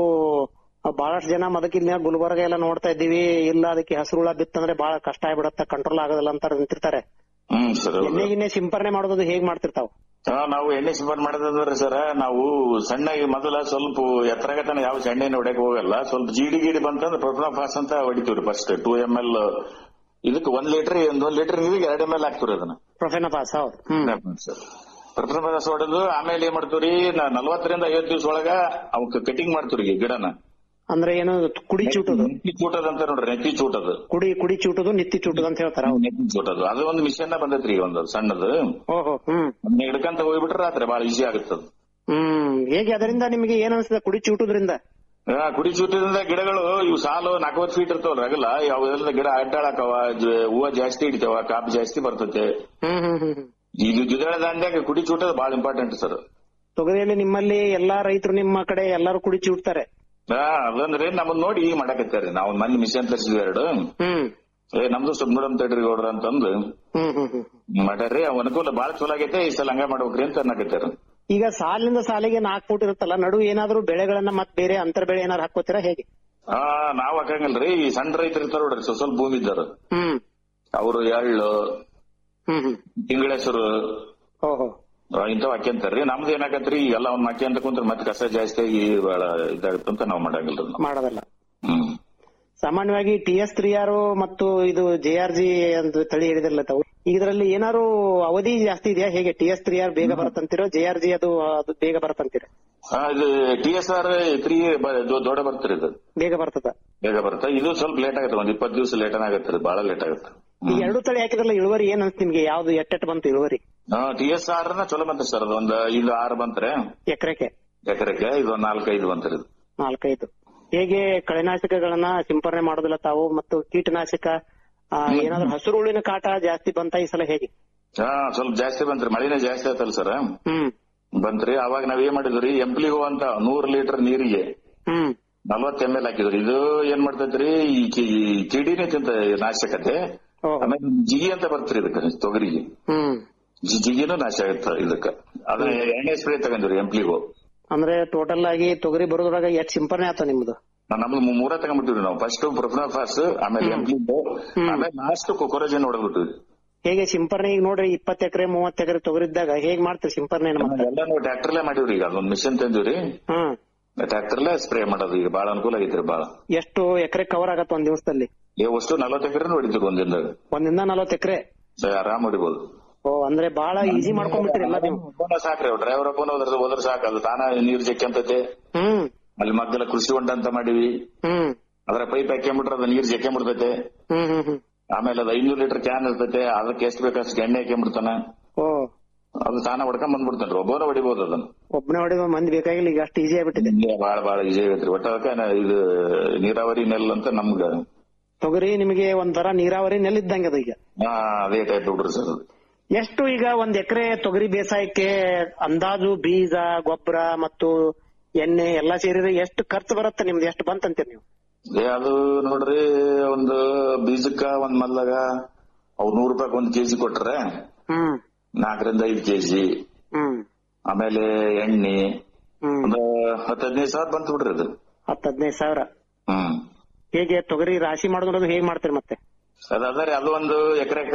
ಬಹಳಷ್ಟು ಜನ ಮದಕಿದ್ನ ಗುಲ್ಬರ್ಗ ಎಲ್ಲ ನೋಡ್ತಾ ಇದ್ದೀವಿ ಇಲ್ಲ ಅದಕ್ಕೆ ಹಸಿರುಳ ಬಿತ್ತಂದ್ರೆ ಬಹಳ ಕಷ್ಟ ಆಗ್ಬಿಡತ್ತ ಕಂಟ್ರೋಲ್ ಆಗೋದಿಲ್ಲ ಅಂತ ನಿಂತಿರ್ತಾರೆ ಹ್ಮ್ ಸರ್ ಎಣ್ಣೆ ಗಿಣ್ಣೆ ಸಿಂಪರಣೆ ಮಾಡೋದು ಹೇಗ್ ಮಾಡ್ತಿರ್ತಾವ ನಾವು ಎಣ್ಣೆ ಸಿಂಪಡಣೆ ಮಾಡೋದಂದ್ರೆ ಸರ್ ನಾವು ಸಣ್ಣಗೆ ಮೊದಲ ಸ್ವಲ್ಪ ಎತ್ತರಗತನ ಯಾವ ಎಣ್ಣೆನ ಹೊಡ್ಯಕ್ ಹೋಗಲ್ಲ ಸ್ವಲ್ಪ ಜೀಡಿ ಗೀಡಿ ಬಂತಂದ್ರೆ ಪ್ರೊಫ್ರಾ ಫಾಸ್ ಅಂತ ಹೊಡಿತೀವ್ರಿ ಫಸ್ಟ್ ಟೂ ಎಂ ಎಲ್ ಇದಕ್ಕೆ ಒಂದ್ ಲೀಟರ್ ಒಂದ್ ಒಂದ್ ಲೀಟರ್ ನೀರಿಗೆ ಎರಡ್ ಎಂ ಎಲ್ ಹಾಕ್ತಿವ್ರಿ ಅದನ್ನ ಪ್ರೊಫೆನಪಾಸ್ ಹೌದು ಹ್ಮ್ ಪ್ರೊಫ್ರಾ ಫಾಸ್ ಹೊಡೆದು ಆಮೇಲೆ ಏನ್ ಮಾಡ್ತೀವ್ರಿ ನಾ- ನಲ್ವತ್ತರಿಂದ ಐವತ್ತು ದಿವಸ ಒಳಗ ಅವಕ್ ಕಟಿಂಗ್ ಮಾಡ್ತೀವ್ರಿ ಗಿಡನ ಅಂದ್ರೆ ಏನು ಕುಡಿ ಚೂಟುದು ನೆತ್ತಿ ಚೂಟದ ಅಂತ ನೋಡ್ರಿ ನೆತ್ತಿ ಚೂಟದು ಕುಡಿ ಕುಡಿ ಚೂಟುದು ನಿತ್ತಿ ಚೂಟುದು ಅಂತ ಹೇಳ್ತಾರ ಹೌದು ನೆತ್ತಿ ಚೂಟದು ಅದು ಒಂದು ಮಿಷನ್ ಬಂದೈತ್ರಿ ಈಗ ಒಂದು ಸಣ್ಣದು ಓಹೋ ಹ್ಮ್ ಅದನ್ನ ಹಿಡ್ಕಂತ ಹೋಗ್ಬಿಟ್ರೆ ರಾತ್ರಿ ಬಹಳ ಈಸಿ ಆಗುತ್ತದ ಹ್ಮ್ ಹೇಗೆ ಅದರಿಂದ ನಿಮಗೆ ಏನ್ ಅನ್ಸುತ್ತೆ ಕುಡಿ ಚೂಟುದ್ರಿಂದ ಆ, ಕುಡಿ ಚೂಟದಿಂದ ಗಿಡಗಳು ಇವು ಸಾಲು ನಾಲ್ಕವತ್ತು ಫೀಟ್ ಇರ್ತಾವಲ್ಲ ರಗಲ ಅವೆಲ್ಲ ಗಿಡ ಅಡ್ಡಾಳಕವ ಜ- ಹೂವ ಜಾಸ್ತಿ ಹಿಡಿತಾವ ಕಾಪು ಜಾಸ್ತಿ ಬರ್ತೈತೆ ಹ್ಮ್ ಹ್ಮ್ ಹ್ಮ್ ಹ್ಮ್. ಈಗ ದ್ವಿದಳ ಧಾನ್ಯದಾಗ ಕುಡಿ ಚೂಟದ ಬಹಳ ಇಂಪಾರ್ಟೆಂಟ್ ಸರ್ ತೊಗರಿಯಲ್ಲಿ ನಿಮ್ಮಲ್ಲಿ ಎಲ್ಲಾ ರೈತರು ನಿಮ್ಮ ಕಡೆ ಎಲ್ಲರೂ ಕುಡಿ ಚೂಟ್ತಾರೆ ಹಾ ಅದಂದ್ರೆ ನಮ್ಮನ್ನ ನೋಡಿ ಈಗ ಮಾಡಕತ್ತಾರೆ ನಾವು ಮೊನ್ನೆ ಮಿಷನ್ ತರಿಸಿದ್ವಿ ಎರಡು ಹ್ಮ್ ಏ ನಮ್ದು ಸ್ವಲ್ಪ ನೋಡಮ್ ತಡ್ರಿ ಗೌಡ್ರ ಅಂತಂದು ಹ್ಮ್ ಹ್ಮ್ ಹ್ಮ್ ಮಾಡ್ಯಾರ್ರಿ ಅವ್ ಅನುಕೂಲ ಬಾಳ ಚಲೋ ಆಗೈತೆ ಈ ಸಲ ಹಂಗ ಮಾಡ್ಬೇಕ್ರಿ ಅಂತ ಅನ್ನಕತ್ತಾರ ಈಗ ಸಾಲಿನಿಂದ ಸಾಲಿಗೆ ನಾಲ್ಕು ಫೂಟ್ ಇರುತ್ತಲ್ಲ ನಡು ಏನಾದ್ರೂ ಬೆಳೆಗಳನ್ನ ಮತ್ ಬೇರೆ ಅಂತರ ಬೆಳೆ ಏನಾದ್ರು ಹಾಕೋತೀರಾ ಹೇಗೆ ಹಾ ನಾವ್ ಹಾಕಂಗಿಲ್ರಿ ಈ ಸಣ್ಣ ರೈತರು ಇರ್ತಾರ ನೋಡ್ರಿ ಸ್ವಲ್ಪ ಸ್ವಲ್ಪ ಭೂಮಿ ಇದ್ದಾರ ಹ್ಮ್ ಅವರು ಎಳ್ಳು ಹ್ಮ್ ಹ್ಮ್ ತಿಂಗಳೇಶ್ವರ ಓಹೋ ಇಂಥವ್ ಹಾಕ್ಯಂತಾರ್ರಿ ನಮ್ದು ಏನಾಗತ್ರಿ ಎಲ್ಲ ಅವ್ನ ಹಾಕ್ಯಂತ ಕುಂತ್ರ ಮತ್ತೆ ಕಸ ಜಾಸ್ತಿ ಆಗಿ ಬಹಳ ಇದಾಗುತ್ತೆ ಅಂತ ನಾವ್ ಮಾಡಂಗಿಲ್ರಿ ನಾವು ಮಾಡೋದಲ್ಲ ಹ್ಮ್ ಸಾಮಾನ್ಯವಾಗಿ ಟಿ ಎಸ್ ತ್ರೀ ಆರ್ ಮತ್ತು ಇದು ಜೆ ಆರ್ ಜಿ ಅಂತ ತಳಿ ಹೇಳಿದ್ರಲ್ಲ ತಾವು ಈಗ ಇದರಲ್ಲಿ ಏನಾದ್ರು ಅವಧಿ ಜಾಸ್ತಿ ಇದೆಯಾ ಹೇಗೆ ಟಿ ಎಸ್ ತ್ರೀ ಆರ್ ಬೇಗ ಬರುತ್ತಂತೀರೋ ಜೆ ಆರ್ ಜಿ ಅದು ಅದು ಬೇಗ ಬರುತ್ತಂತೀರ ಹಾ ಇದು ಟಿ ಎಸ್ ಆರ್ ತ್ರೀ ದೊಡ್ಡ ಬರ್ತೀರಿ ಇದು ಬೇಗ ಬರ್ತದ ಬೇಗ ಬರುತ್ತೆ ಇದು ಸ್ವಲ್ಪ ಲೇಟ್ ಆಗುತ್ತೆ ಒಂದ್ ಇಪ್ಪತ್ತು ದಿವಸ ಲೇಟ್ ಆಗತ್ತೆ ಬಹಳ ಲೇಟ್ ಆಗುತ್ತೆ ಈ ಎರಡು ತಳಿ ಹಾಕಿದ್ರಲ್ಲ ಇಳುವರಿ ಏನ್ ಅನ್ಸ್ತು ನಿಮ್ಗೆ ಯಾವ್ದು ಎಟ್ಟೆಟ್ ಬಂತು ಇಳುವರಿ ಟಿ ಎಸ್ ಆರ್ ನ ಚಲೋ ಬಂತ ಸರ್ ಅದು ಒಂದ್ ಐದು ಆರು ಬಂತ್ರೆ ಎಕರೆಗೆ ಎಕರೆಗೆ ಇದು ಒಂದ್ ನಾಲ್ಕೈದು ಬಂತ್ರಿ ಇದು ನಾಲ್ಕೈದು ಹೇಗೆ ಕಳೆನಾಶಕಗಳನ್ನ ಸಿಂಪರಣೆ ಮಾಡೋದಿಲ್ಲ ತಾವು ಮತ್ತು ಕೀಟನಾಶಕ ಆ, ಏನಾದ್ರು ಹಸಿರು ಹುಳಿನ ಕಾಟ ಜಾಸ್ತಿ ಬಂತ ಈ ಸಲ ಹೇಗೆ ಹಾ ಸ್ವಲ್ಪ ಜಾಸ್ತಿ ಬಂತ್ರಿ ಮಳಿನೇ ಜಾಸ್ತಿ ಆಯ್ತಲ್ಲ ಸರ್ ಹ್ಮ್ ಬಂತ್ರಿ ಅವಾಗ ನಾವ್ ಏನ್ ಮಾಡಿದ್ರಿ ಎಂಪ್ಲಿಗೋ ಅಂತ ನೂರ್ ಲೀಟರ್ ನೀರಿಗೆ ಹ್ಮ್ ನಲ್ವತ್ ಎಂ ಎಲ್ ಹಾಕಿದ್ರಿ ಇದು ಏನ್ ಮಾಡ್ತೈತ್ರಿ ಈ ಕಿ- ಈ ಕಿಡಿನೇ ತಿಂತ ನಾಶಕತೆ ಓಹೋ. ಆಮೇಲೆ ಜಿಗಿ ಅಂತ ಬರ್ತ್ರಿ ಇದಕ್ಕೆ ತೊಗರಿಗೆ ಹ್ಮ್ ಜಿ- ಜಿಗಿನೂ ನಾಶ ಆಗತ್ತ ಇದಕ್ಕ ಅದನ್ನ ಎಣ್ಣೆ ಸ್ಪ್ರೇ ತಗೊಂಡ್ರಿ ಎಂಪ್ಲಿಗೋ ಅಂದ್ರೆ ಟೋಟಲ್ ಆಗಿ ತೊಗರಿ ಬರೋದ್ರಾಗ ಎಷ್ಟ್ ಸಿಂಪರಣೆ ಆತ ನಿಮ್ದು ನಮ್ದು ಮೂರ ತಗೊಂಡ್ಬಿಟ್ಟಿವ್ರಿ ನಾವು ಫಸ್ಟ್ ಪ್ರೊಫ್ನಾಫಾಸ್ ಆಮೇಲೆ ಎಂಪ್ಲಿಗೋ ಆಮೇಲೆ ಲಾಸ್ಟ್ ಕೊಕೊರಜನ್ ಹೊಡೆದ್ಬಿಟ್ಟಿವಿ ಹೇಗೆ ಸಿಂಪರಣೆ ಈಗ ನೋಡ್ರಿ ಇಪ್ಪತ್ತು ಎಕರೆ ಮೂವತ್ತು ಎಕರೆ ತೊಗರಿದ್ದಾಗ ಹೇಗ್ ಮಾಡ್ತೀರಿ ಸಿಂಪರಣೆ ಮತ್ತೆ ಎಲ್ಲ ನಾವು ಟ್ರ್ಯಾಕ್ಟರ್ಲೇ ಮಾಡಿವ್ರಿ ಈಗ ಅದೊಂದ್ ಮಿಷನ್ ತಂದಿವ್ರಿ ಹ್ಮ್ ಟ್ರ್ಯಾಕ್ಟರ್ಲೇ ಸ್ಪ್ರೇ ಮಾಡೋದು ಈಗ ಬಾಳ ಅನುಕೂಲ ಆಗೈತ್ರಿ ಬಾಳ ಎಷ್ಟು ಎಕರೆ ಕವರ್ ಆಗತ್ತ ಒಂದ್ ದಿವಸದಲ್ಲಿ ಏ ಅಷ್ಟು ನಲ್ವತ್ತು ಎಕರೆ ಹೊಡಿತೀವಿ ಒಂದಿನದಾಗ ಒಂದಿಂದ ನಲವತ್ತು ಎಕರೆ ಆರಾಮ್ ಹೊಡಿಬೋದು ಓ ಅಂದ್ರೆ ಬಹಳ ಈಸಿ ಮಾಡ್ಕೊಂಡ್ಬಿಡ್ತೀರಿ ಎಲ್ಲ ನೀವು ಒಬ್ಬನ ಸಾಕ್ರಿ ಡ್ರೈವರ್ ಒಬ್ಬನ ಹೋದ್ರ ಹೋದ್ರ ಸಾಕು ಅದು ತಾನ ನೀರ್ ಜಕ್ಕಂತೈತೆ ಹ್ಮ್ ಅಲ್ಲಿ ಮಗ್ಗಲ ಕೃಷಿ ಹೊಂಡ ಅಂತ ಮಾಡಿವಿ ಹ್ಮ್ ಅದ್ರ ಪೈಪ್ ಹಾಕ್ಕೊಂಬಿಟ್ರೆ ಅದು ನೀರ್ ಜಕ್ಕೊಂಬಿಡ್ತೈತೆ ಹ್ಮ್ ಹ್ಮ್ ಹ್ಮ್ ಆಮೇಲೆ ಅದು ಐನೂರು ಲೀಟರ್ ಕ್ಯಾನ್ ಇರ್ತೈತೆ ಅದಕ್ಕೆ ಎಷ್ಟು ಬೇಕಷ್ಟು ಎಣ್ಣೆ ಹಾಕ್ಕೊಂಬಿಡ್ತಾನ ಓ ಅದು ತಾನ ಹೊಡ್ಕೊಂಡ್ ಬಂದ್ಬಿಡ್ತಾನ್ರಿ ಒಬ್ಬನ ಹೊಡಿಬೋದು ಅದನ್ನ ಒಬ್ಬನೇ ಹೊಡೆಯುವ ಮಂದಿ ಬೇಕಾಗಿಲ್ಲ ಈಗ ಅಷ್ಟು ಈಸಿ ಆಗ್ಬಿಟ್ಟಿದೆ ಇಲ್ಲೇ ಬಾಳ ಬಾಳ ಈಜಿ ಆಗೈತ್ರಿ ಒಟ್ಟ ಅದಕ್ಕ ನಾ- ಇದು ನೀರಾವರಿ ನೆಲ್ ಅಂತ ನಮ್ಗ ತೊಗರಿ ನಿಮಗೆ ಒಂಥರ ನೀರಾವರಿ ನೆಲ್ಲಿದ್ದಂಗೆ ಅದು ಈಗ ಹಾ ಅದೇ ಟೈಪ್ ಬಿಡ್ರಿ ಸರ್ ಅದು ಎಷ್ಟು ಈಗ ಒಂದ್ ಎಕರೆ ತೊಗರಿ ಬೇಸಾಯಕ್ಕೆ ಅಂದಾಜು ಬೀಜ ಗೊಬ್ಬರ ಮತ್ತು ಎಣ್ಣೆ ಎಲ್ಲಾ ಸೇರಿದ್ರೆ ಎಷ್ಟು ಖರ್ಚು ಬರುತ್ತೆ ನಿಮ್ದು ಎಷ್ಟು ಬಂತಂತೀರಿ ನೀವು ಏ ಅದು ನೋಡ್ರಿ ಒಂದು ಬೀಜಕ್ಕ ಒಂದ್ ಮಲ್ಲಾಗ ಅವ್ ನೂರ್ ರೂಪಾಯಿ ಒಂದ್ ಕೆಜಿ ಕೊಟ್ರೆ ಹ್ಮ್ ನಾಲ್ಕರಿಂದ ಐದು ಕೆಜಿ ಹ್ಮ್ ಆಮೇಲೆ ಎಣ್ಣೆ ಹ್ಮ್ ಒಂದು ಹತ್ತು ಹದಿನೈದು ಸಾವಿರ ಬಂತು ಬಿಡ್ರಿ ಅದು ಹತ್ತು ಹದಿನೈದು ಸಾವಿರ ಹ್ಮ್ ಹೇಗೆ ತೊಗರಿ ರಾಶಿ ಮಾಡೋದು ಹೇಗ್ ಮಾಡ್ತೀರಿ ಮತ್ತೆ ಅದಾದ್ರೆ ಅದು ಒಂದು ಎಕರೆಕ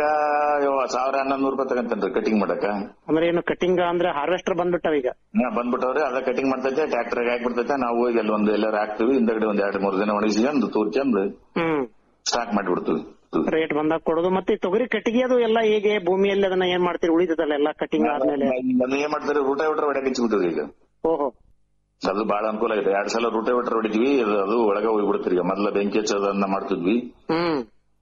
ಸಾವಿರ ಹನ್ನೊಂದು ನೂರು ರೂಪಾಯಿ ತಗಂತೇನ್ರಿ ಕಟಿಂಗ್ ಮಾಡಕ ಅಂದ್ರೆ ಏನು ಕಟಿಂಗ್ ಅಂದ್ರೆ ಹಾರ್ವೆಸ್ಟರ್ ಬಂದ್ಬಿಟ್ಟಾವ ಈಗ ಹಾ, ಬಂದ್ಬಿಟ್ಟವ್ರಿ ಅದ ಕಟಿಂಗ್ ಮಾಡ್ತೈತೆ ಟ್ರ್ಯಾಕ್ಟರ್ ಹಾಕ್ಬಿಡ್ತೈತೆ ನಾವು ಹೋಗಿ ಅಲ್ಲಿ ಒಂದು ಎಲ್ಲಾರು ಹಾಕ್ತಿವಿ ಹಿಂದಗಡೆ ಒಂದ್ ಎರಡು ಮೂರು ದಿನ ಒಣಗಿಸ್ಕೊಂಡು ತೂರ್ಕೊಂಡು ಹ್ಮ್ ಸ್ಟಾಕ್ ಮಾಡಿಬಿಡ್ತೀವಿ ರೇಟ್ ಬಂದಾಗ ಕೊಡೋದು ಮತ್ತೆ ಈ ತೊಗರಿ ಕಟ್ಟಿಗೆ ಅದು ಎಲ್ಲ ಹೇಗೆ ಭೂಮಿಯಲ್ಲಿ ಅದನ್ನ ಏನ್ ಮಾಡ್ತೀರಿ ಉಳಿತದಲ್ಲ ಎಲ್ಲ ಕಟಿಂಗ್ ಆದ್ಮೇಲೆ ಅದನ್ನ ಏನ್ ಮಾಡ್ತಾರೆ ರೂಟ ವಿಟ್ರ ಹೊಡೆಯಕ್ಕೆ ಹಚ್ಚಿಬಿಟ್ಟಿವಿ ಈಗ ಓಹೋ ಅದು ಬಹಳ ಅನುಕೂಲ ಆಗಿದೆ ಎರಡ್ ಸಲ ರೂಟೆ ವಿಟ್ರ ಹೊಡಿದ್ವಿ ಅದು ಅದು ಒಳಗೆ ಹೋಗ್ಬಿಡ್ತೀರಿ ಈಗ ಮೊದ್ಲ ಬೆಂಕಿ ಹಚ್ಚೋದನ್ನ ಮಾಡ್ತಿದ್ವಿ ಹ್ಮ್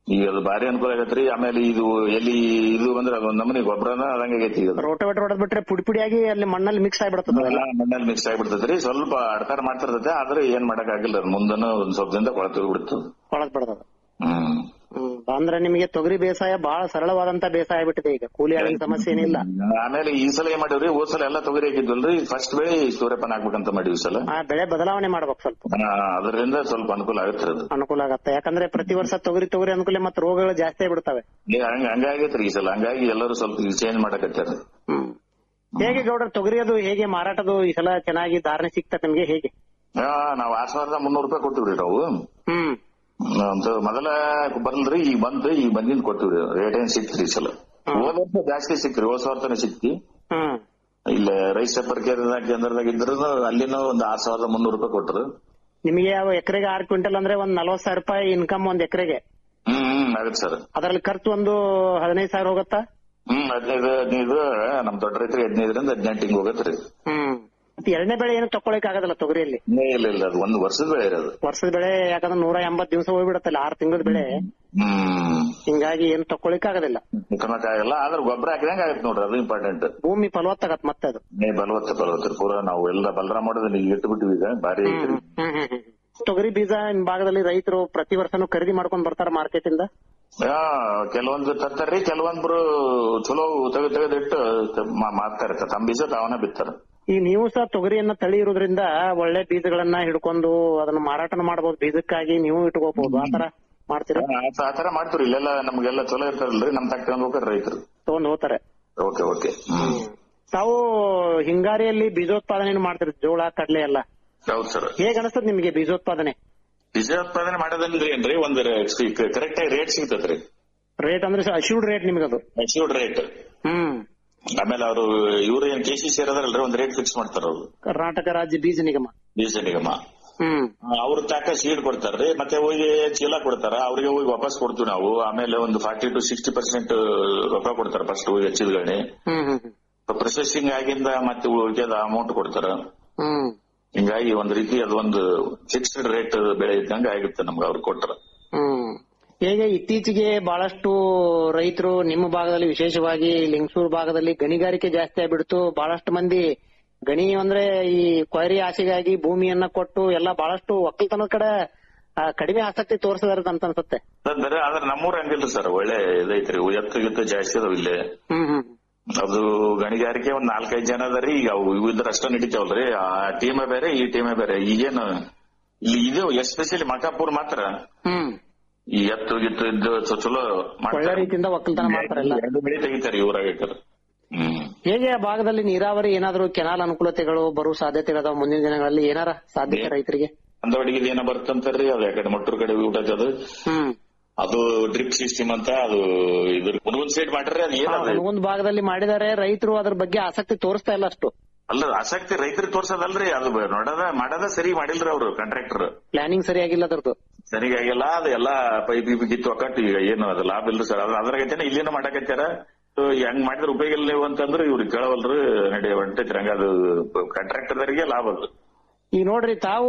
ಈಗ ಅದು ಭಾರಿ ಅನುಕೂಲ ಆಗೈತ್ರಿ ಆಮೇಲೆ ಇದು ಎಲ್ಲಿ ಇದು ಬಂದ್ರೆ ಅದೊಂದ್ ನಮನಿ ಗೊಬ್ಬರನ ಅದಂಗ ಆಗೈತಿ ಈಗ ಅದು. ರೋಟೋವೇಟರ್ ಹೊಡೆದ್ ಬಿಟ್ರೆ ಪುಡಿ ಪುಡಿಯಾಗಿ ಅಲ್ಲಿ ಮಣ್ಣಲ್ಲಿ ಮಿಕ್ಸ್ ಆಗಿಬಿಡ್ತದೆ ಎಲ್ಲ ಮಣ್ಣಲ್ಲಿ ಮಿಕ್ಸ್ ಆಗಿಬಿಡ್ತೈತ್ರಿ ಸ್ವಲ್ಪ ಅಡ್ತಾರ ಮಾಡ್ತಿರ್ತೈತೆ ಆದ್ರೆ ಏನ್ ಮಾಡಕ್ ಆಗಿಲ್ಲ ಅದು ಮುಂದನ ಒಂದ್ ಸ್ವಲ್ಪ ದಿನದ ಕೊಳತು ಬಿಡ್ತದ ಕೊಳತ್ ಬಿಡ್ತದ ಹ್ಮ್ ಹ್ಮ್ ಅಂದ್ರೆ ನಿಮಗೆ ತೊಗರಿ ಬೇಸಾಯ ಬಹಳ ಸರಳವಾದಂತ ಬೇಸಾಯ ಆಗ್ಬಿಟ್ಟಿದೆ ಈಗ ಕೂಲಿ ಆಳಿನ ಸಮಸ್ಯೆ ಏನಿಲ್ಲ ಆಮೇಲೆ ಈ ಸಲ ಏನ್ ಮಾಡಿವ್ರಿ ಹೋದ್ ಸಲ ಎಲ್ಲ ತೊಗರಿ ಹಾಕಿದ್ವಲ್ರಿ ಫಸ್ಟ್ ಬೆಳೆ ಸೂರ್ಯಪಾನ ಹಾಕ್ಬೇಕಂತ ಮಾಡಿವಿ ಈ ಸಲ ಆ ಬೆಳೆ ಬದಲಾವಣೆ ಮಾಡ್ಬೇಕು ಸ್ವಲ್ಪ ಆ, ಅದರಿಂದ ಸ್ವಲ್ಪ ಅನುಕೂಲ ಆಗುತ್ತೆ ಅದು ಅನುಕೂಲ ಆಗತ್ತೆ ಯಾಕಂದ್ರೆ ಪ್ರತಿ ವರ್ಷ ತೊಗರಿ ತೊಗರಿ ಅನುಕೂಲ ಮತ್ತೆ ರೋಗಗಳು ಜಾಸ್ತಿ ಆಗ್ಬಿಡ್ತವೆ ಈಗ ಹಂಗ ಹಂಗಾಗೈತ್ರಿ ಈ ಸಲ ಹಂಗಾಗಿ ಎಲ್ಲರೂ ಸ್ವಲ್ಪ ಚೇಂಜ್ ಮಾಡಕತ್ತಾರ ಹ್ಮ್ ಹೇಗೆ ಗೌಡ್ರ ತೊಗರಿ ಅದು ಹೇಗೆ ಮಾರಾಟದು ಈ ಸಲ ಚೆನ್ನಾಗಿ ಧಾರಣೆ ಸಿಗ್ತದೆ ನಿಮ್ಗೆ ಹೇಗೆ ಆ, ನಾವ್ ಆರ್ ಸಾವಿರದ ಮುನ್ನೂರು ರೂಪಾಯಿ ಕೊಟ್ಟಿವ್ರಿ ನಾವು ಹ್ಮ್ ಅಂತ ಮೊದಲ ಬರ್ಲ್ರಿ ಈಗ ಬಂದು ಈಗ ಬಂದಿಂದ ಕೊಟ್ಟಿವ್ರಿ ರೇಟ್ ಏನ್ ಸಿಕ್ತ್ರಿ ಈ ಸಲ ಹೋದ ವರ್ಷ ಜಾಸ್ತಿ ಸಿಕ್ತ್ರಿ ಹೋದ ಸಾವಿರ ತನ ಸಿಕ್ತಿ ಹ್ಮ್ ಇಲ್ಲ ರೈಸ್ ಪೇಪರ್ ಕೇಂದ್ರದಾಗ ಇದ್ರು ಅಲ್ಲಿನೂ ಒಂದ್ ಆರ್ ಸಾವಿರದ ಮುನ್ನೂರು ರೂಪಾಯಿ ಕೊಟ್ರು ನಿಮಗೆ ಯಾವ ಎಕರೆಗೆ ಆರು ಕ್ವಿಂಟಲ್ ಅಂದ್ರೆ ಒಂದ್ ನಲ್ವತ್ ಸಾವಿರ ರೂಪಾಯಿ ಇನ್ಕಮ್ ಒಂದ್ ಎಕರೆಗೆ ಹ್ಮ್ ಹ್ಮ್ ಆಗತ್ತೆ ಸರ್ ಅದ್ರಲ್ಲಿ ಖರ್ಚು ಒಂದು ಹದಿನೈದು ಸಾವಿರ ಹೋಗತ್ತಾ ಹ್ಮ್ ಹದಿನೈದು ಹದಿನೈದು ನಮ್ ದೊಡ್ಡ ರೈತರಿಗೆ ಹದಿನೈದರಿಂದ ಹದಿನೆಂಟು ಹಿಂಗ್ ಹೋಗತ್ರಿ ಹ್ಮ್ ಮತ್ತೆ ಎರಡನೇ ಬೆಳೆ ಏನು ತಕೊಳಕ್ ಆಗೋದಿಲ್ಲ ತೊಗರಿಯಲ್ಲಿ ಇಲ್ಲ ಇಲ್ಲ ಅದು ಒಂದು ವರ್ಷದ ಬೆಳೆ ಇರೋದು ವರ್ಷದ ಬೆಳೆ ಯಾಕಂದ್ರೆ ನೂರ ಎಂಬತ್ ದಿವಸ ಹೋಗ್ಬಿಡತ್ತಲ್ಲ ಆರು ತಿಂಗಳ ಬೆಳೆ ಹ್ಮ್ ಹಿಂಗಾಗಿ ಏನು ತಕೊಳಿಕ್ ಆಗೋದಿಲ್ಲ ಆಗಲ್ಲ ಆದ್ರೆ ಗೊಬ್ಬರ ಹಾಕಿದಂಗ ಆಗತ್ತೆ ನೋಡ್ರಿ ಅದು ಇಂಪಾರ್ಟೆಂಟ್ ಭೂಮಿ ಫಲವತ್ತಾಗತ್ ಮತ್ತೆ ಅದು ನೇ ಬಲವತ್ತ ಬಲವತ್ತ ಪೂರ ನಾವು ಎಲ್ಲ ಬಲರ ಮಾಡೋದನ್ನ ಈಗ ಇಟ್ಟು ಬಿಟ್ಟಿವಿ ಈಗ ಭಾರಿ ಐತ್ರಿ ಹ್ಮ್ ಹ್ಮ್ ಹ್ಮ್. ತೊಗರಿ ಬೀಜ ನಿಮ್ ಭಾಗದಲ್ಲಿ ರೈತರು ಪ್ರತಿ ವರ್ಷನೂ ಖರೀದಿ ಮಾಡ್ಕೊಂಡ್ ಬರ್ತಾರ ಮಾರ್ಕೆಟ್ ಇಂದ ಆ, ಕೆಲವೊಂದು ತರ್ತಾರ್ರಿ ಕೆಲವೊಂದ್ರು ಚಲೋ ತೆಗೆದು ತೆಗೆದಿಟ್ಟು ಮಾ- ಮಾರ್ತಾರೆ ತಮ್ಮ ಬೀಜ ತಾವನ ಬಿತ್ತಾರ ಈ ನೀವು ಸಹ ತೊಗರಿಯನ್ನ ತಳಿ ಇರೋದ್ರಿಂದ ಒಳ್ಳೆ ಬೀಜಗಳನ್ನ ಹಿಡ್ಕೊಂಡು ಅದನ್ನ ಮಾರಾಟನ ಮಾಡಬಹುದು ಬೀಜಕ್ಕಾಗಿ ನೀವು ಇಟ್ಕೋಬಹುದು ಆತರ ಮಾಡ್ತೀರಾ ಆ ತರ ಮಾಡ್ತೀವಿ ಇಲ್ಲೆಲ್ಲ ನಮ್ಗೆಲ್ಲ ಚಲೋ ಇರ್ತಾರಲ್ರಿ ನಮ್ ತಗೊಂಡ್ ಹೋಗ್ತಾರ ರೈತರು ತಗೊಂಡ್ ಹೋಗ್ತಾರೆ ಓಕೆ ಓಕೆ ಹ್ಮ್ ತಾವು ಹಿಂಗಾರಿಯಲ್ಲಿ ಬೀಜೋತ್ಪಾದನೆ ಮಾಡ್ತೀರಿ ಜೋಳ ಕಡ್ಲೆ ಎಲ್ಲ ಹೌದು ಸರ್ ಹೇಗ್ ಅನಿಸ್ತದ ನಿಮಗೆ ಬೀಜೋತ್ಪಾದನೆ ಬೀಜೋತ್ಪಾದನೆ ಮಾಡೋದ್ರಿ ಏನ್ರಿ ಒಂದ್ ಕರೆಕ್ಟ್ ಆಗಿ ರೇಟ್ ಸಿಗ್ತತ್ರಿ ರೇಟ್ ಅಂದ್ರೆ ಅಶ್ಯೂರ್ಡ್ ರೇಟ್ ನಿಮ್ಗದು ಅಶ್ಯೂರ್ಡ್ ರೇಟ್ ಹ್ಮ್ ಆಮೇಲೆ ಅವರು ಇವ್ರು ಏನ್ ಕೆ ಸಿ ಸೇರದಾರಲ್ರಿ ಒಂದ್ ರೇಟ್ ಫಿಕ್ಸ್ ಮಾಡ್ತಾರ ಅವ್ರು ಕರ್ನಾಟಕ ರಾಜ್ಯ ಬೀಜ ನಿಗಮ ಬೀಜ ನಿಗಮ ಹ್ಮ್ ಅವ್ರ ತಾಕ ಸೀಡ್ ಕೊಡ್ತಾರ್ರಿ ಮತ್ತೆ ಹೋಗಿ ಚೀಲ ಕೊಡ್ತಾರ ಅವ್ರಿಗೆ ಹೋಗಿ ವಾಪಸ್ ಕೊಡ್ತೀವಿ ನಾವು ಆಮೇಲೆ ಒಂದು ಫಾರ್ಟಿ ಟು ಸಿಕ್ಸ್ಟಿ ಪರ್ಸೆಂಟ್ ರೊಕ್ಕ ಕೊಡ್ತಾರ ಫಸ್ಟ್ ಹೆಚ್ಚಿದ ಗಣಿ ಹ್ಮ್ ಹ್ಮ್ ಪ್ರೊಸೆಸಿಂಗ್ ಆಗಿಂದ ಮತ್ತೆ ಉಳಿದ ಅಮೌಂಟ್ ಕೊಡ್ತಾರ ಹ್ಮ್ ಹಿಂಗಾಗಿ ಒಂದ್ ರೀತಿ ಅದೊಂದು ಫಿಕ್ಸ್ಡ್ ರೇಟ್ ಬೆಳೆ ಇದ್ದಂಗ ಆಗುತ್ತೆ ನಮ್ಗೆ ಅವ್ರು ಕೊಟ್ರ ಹ್ಮ್ ಹೇಗೆ ಇತ್ತೀಚೆಗೆ ಬಹಳಷ್ಟು ರೈತರು ನಿಮ್ಮ ಭಾಗದಲ್ಲಿ ವಿಶೇಷವಾಗಿ ಲಿಂಗಸೂರು ಭಾಗದಲ್ಲಿ ಗಣಿಗಾರಿಕೆ ಜಾಸ್ತಿ ಆಗ್ಬಿಡ್ತು ಬಹಳಷ್ಟು ಮಂದಿ ಗಣಿ ಅಂದ್ರೆ ಈ ಕೊಯ್ರಿ ಆಸೆಗಾಗಿ ಭೂಮಿಯನ್ನ ಕೊಟ್ಟು ಎಲ್ಲ ಬಹಳಷ್ಟು ಒಕ್ಕಲ್ತನದ ಕಡೆ ಆ, ಕಡಿಮೆ ಆಸಕ್ತಿ ತೋರಿಸಿದಾರೆ ಅಂತ ಅನ್ಸುತ್ತೆ ಬೇರೆ ಆದ್ರೆ ನಮ್ಮೂರ್ ಹಂಗಿಲ್ರಿ ಸರ್ ಒಳ್ಳೆ ಇದೈತ್ರಿ ಎತ್ತು ಗಿತ್ತು ಜಾಸ್ತಿ ಅದಾವ ಇಲ್ಲೇ ಹ್ಮ್ ಹ್ಮ್ ಅದು ಗಣಿಗಾರಿಕೆ ಒಂದ್ ನಾಲ್ಕೈದು ಜನ ಅದರಿ ಈಗ ಅವು ಇವು ಇದ್ರ ಅಷ್ಟ ನಡೀತಾವಲ್ರಿ ಆ ಟೀಮೇ ಬೇರೆ ಈ ಟೀಮೇ ಬೇರೆ ಈಗೇನು ಇಲ್ಲಿ ಇದು ಎಸ್ಪೆಷಲಿ ಮಕಾಪುರ್ ಮಾತ್ರ ಹ್ಮ್ ಈ ಎತ್ತು ಗಿತ್ತು ಇದ್ದು ಚ- ಚಲೋ ಒಳ್ಳೆ ಮಾಡ್ತಾರೆ ರೀತಿಯಿಂದ ಒಕ್ಕಲ್ತನ ಮಾಡ್ತಾರಲ್ಲ ಎರಡು ಬೆಳೆ ತೆಗಿತಾರೆ ಇವ್ರಾಗ ಹ್ಮ್ ಹೇಗೆ ಆ ಭಾಗದಲ್ಲಿ ನೀರಾವರಿ ಏನಾದ್ರು ಕೆನಾಲ್ ಅನುಕೂಲತೆಗಳು ಬರುವ ಸಾಧ್ಯತೆಗಳದಾವ ಮುಂದಿನ ದಿನಗಳಲ್ಲಿ ಏನಾರ ಸಾಧ್ಯತೆ ರೈತರಿಗೆ ಅಂದವಡಿಗೆ ಏನ ಬರ್ತಂತಾರ್ರಿ ಅದು ಯಾಕಡೆ ಮಟ್ಟೂರ್ ಕಡೆ ಊಟ ಅದು ಹ್ಮ್ ಅದು ಡ್ರಿಪ್ ಸಿಸ್ಟಮ್ ಅಂತ ಅದು ಇದ್ರ ಮುನ್ಗುಂದ್ ಸೈಡ್ ಮಾಡ್ರಿ ಅದು ಏನದ ಒಂದು ಭಾಗದಲ್ಲಿ ಮಾಡಿದ್ದಾರೆ ರೈತರು ಅದ್ರ ಬಗ್ಗೆ ಆಸಕ್ತಿ ತೋರಿಸ್ತಾ ಇಲ್ಲ ಅಷ್ಟು ಅಲ್ಲ ಆಸಕ್ತಿ ರೈತರಿಗೆ ತೋರ್ಸೋದಲ್ರಿ ಅದು ನೋಡದ ಮಾಡದ ಸರಿ ಮಾಡಿಲ್ರಿ ಅವ್ರು ಕಾಂಟ್ರಾಕ್ಟರ್ ಪ್ಲಾನಿಂಗ್ ಸರಿಯಾಗಿಲ್ಲ ಅದ್ರದ್ದು ಸರಿಗಾಗಿಲ್ಲ ಅದು ಎಲ್ಲಾ ಪೈಪ್ ಗಿಪ್ ಕಿತ್ತು ಒಕ್ಕಟ್ಟು ಈಗ ಏನು ಅದು ಲಾಭ ಇಲ್ರಿ ಸರ್ ಅದ್ರ ಅದ್ರಾಗೈತೇನೆ ಇಲ್ಲಿನ ಮಾಡಕತ್ತಾರ So, ಹೆಂಗ್ ಮಾಡಿದ್ರೆ ಉಪಯೋಗ ಇಲ್ಲ ನೀವು ಅಂತಂದ್ರೆ ಇವ್ರಿಗೆ ಕೇಳವಲ್ರು ನಡೆಯ ಹೊಂಟೈತ್ರಿ ಹಂಗ ಅದು ಕಾಂಟ್ರಾಕ್ಟರ್ದವರಿಗೆ ಲಾಭ ಅದು ಈಗ ನೋಡ್ರಿ ತಾವು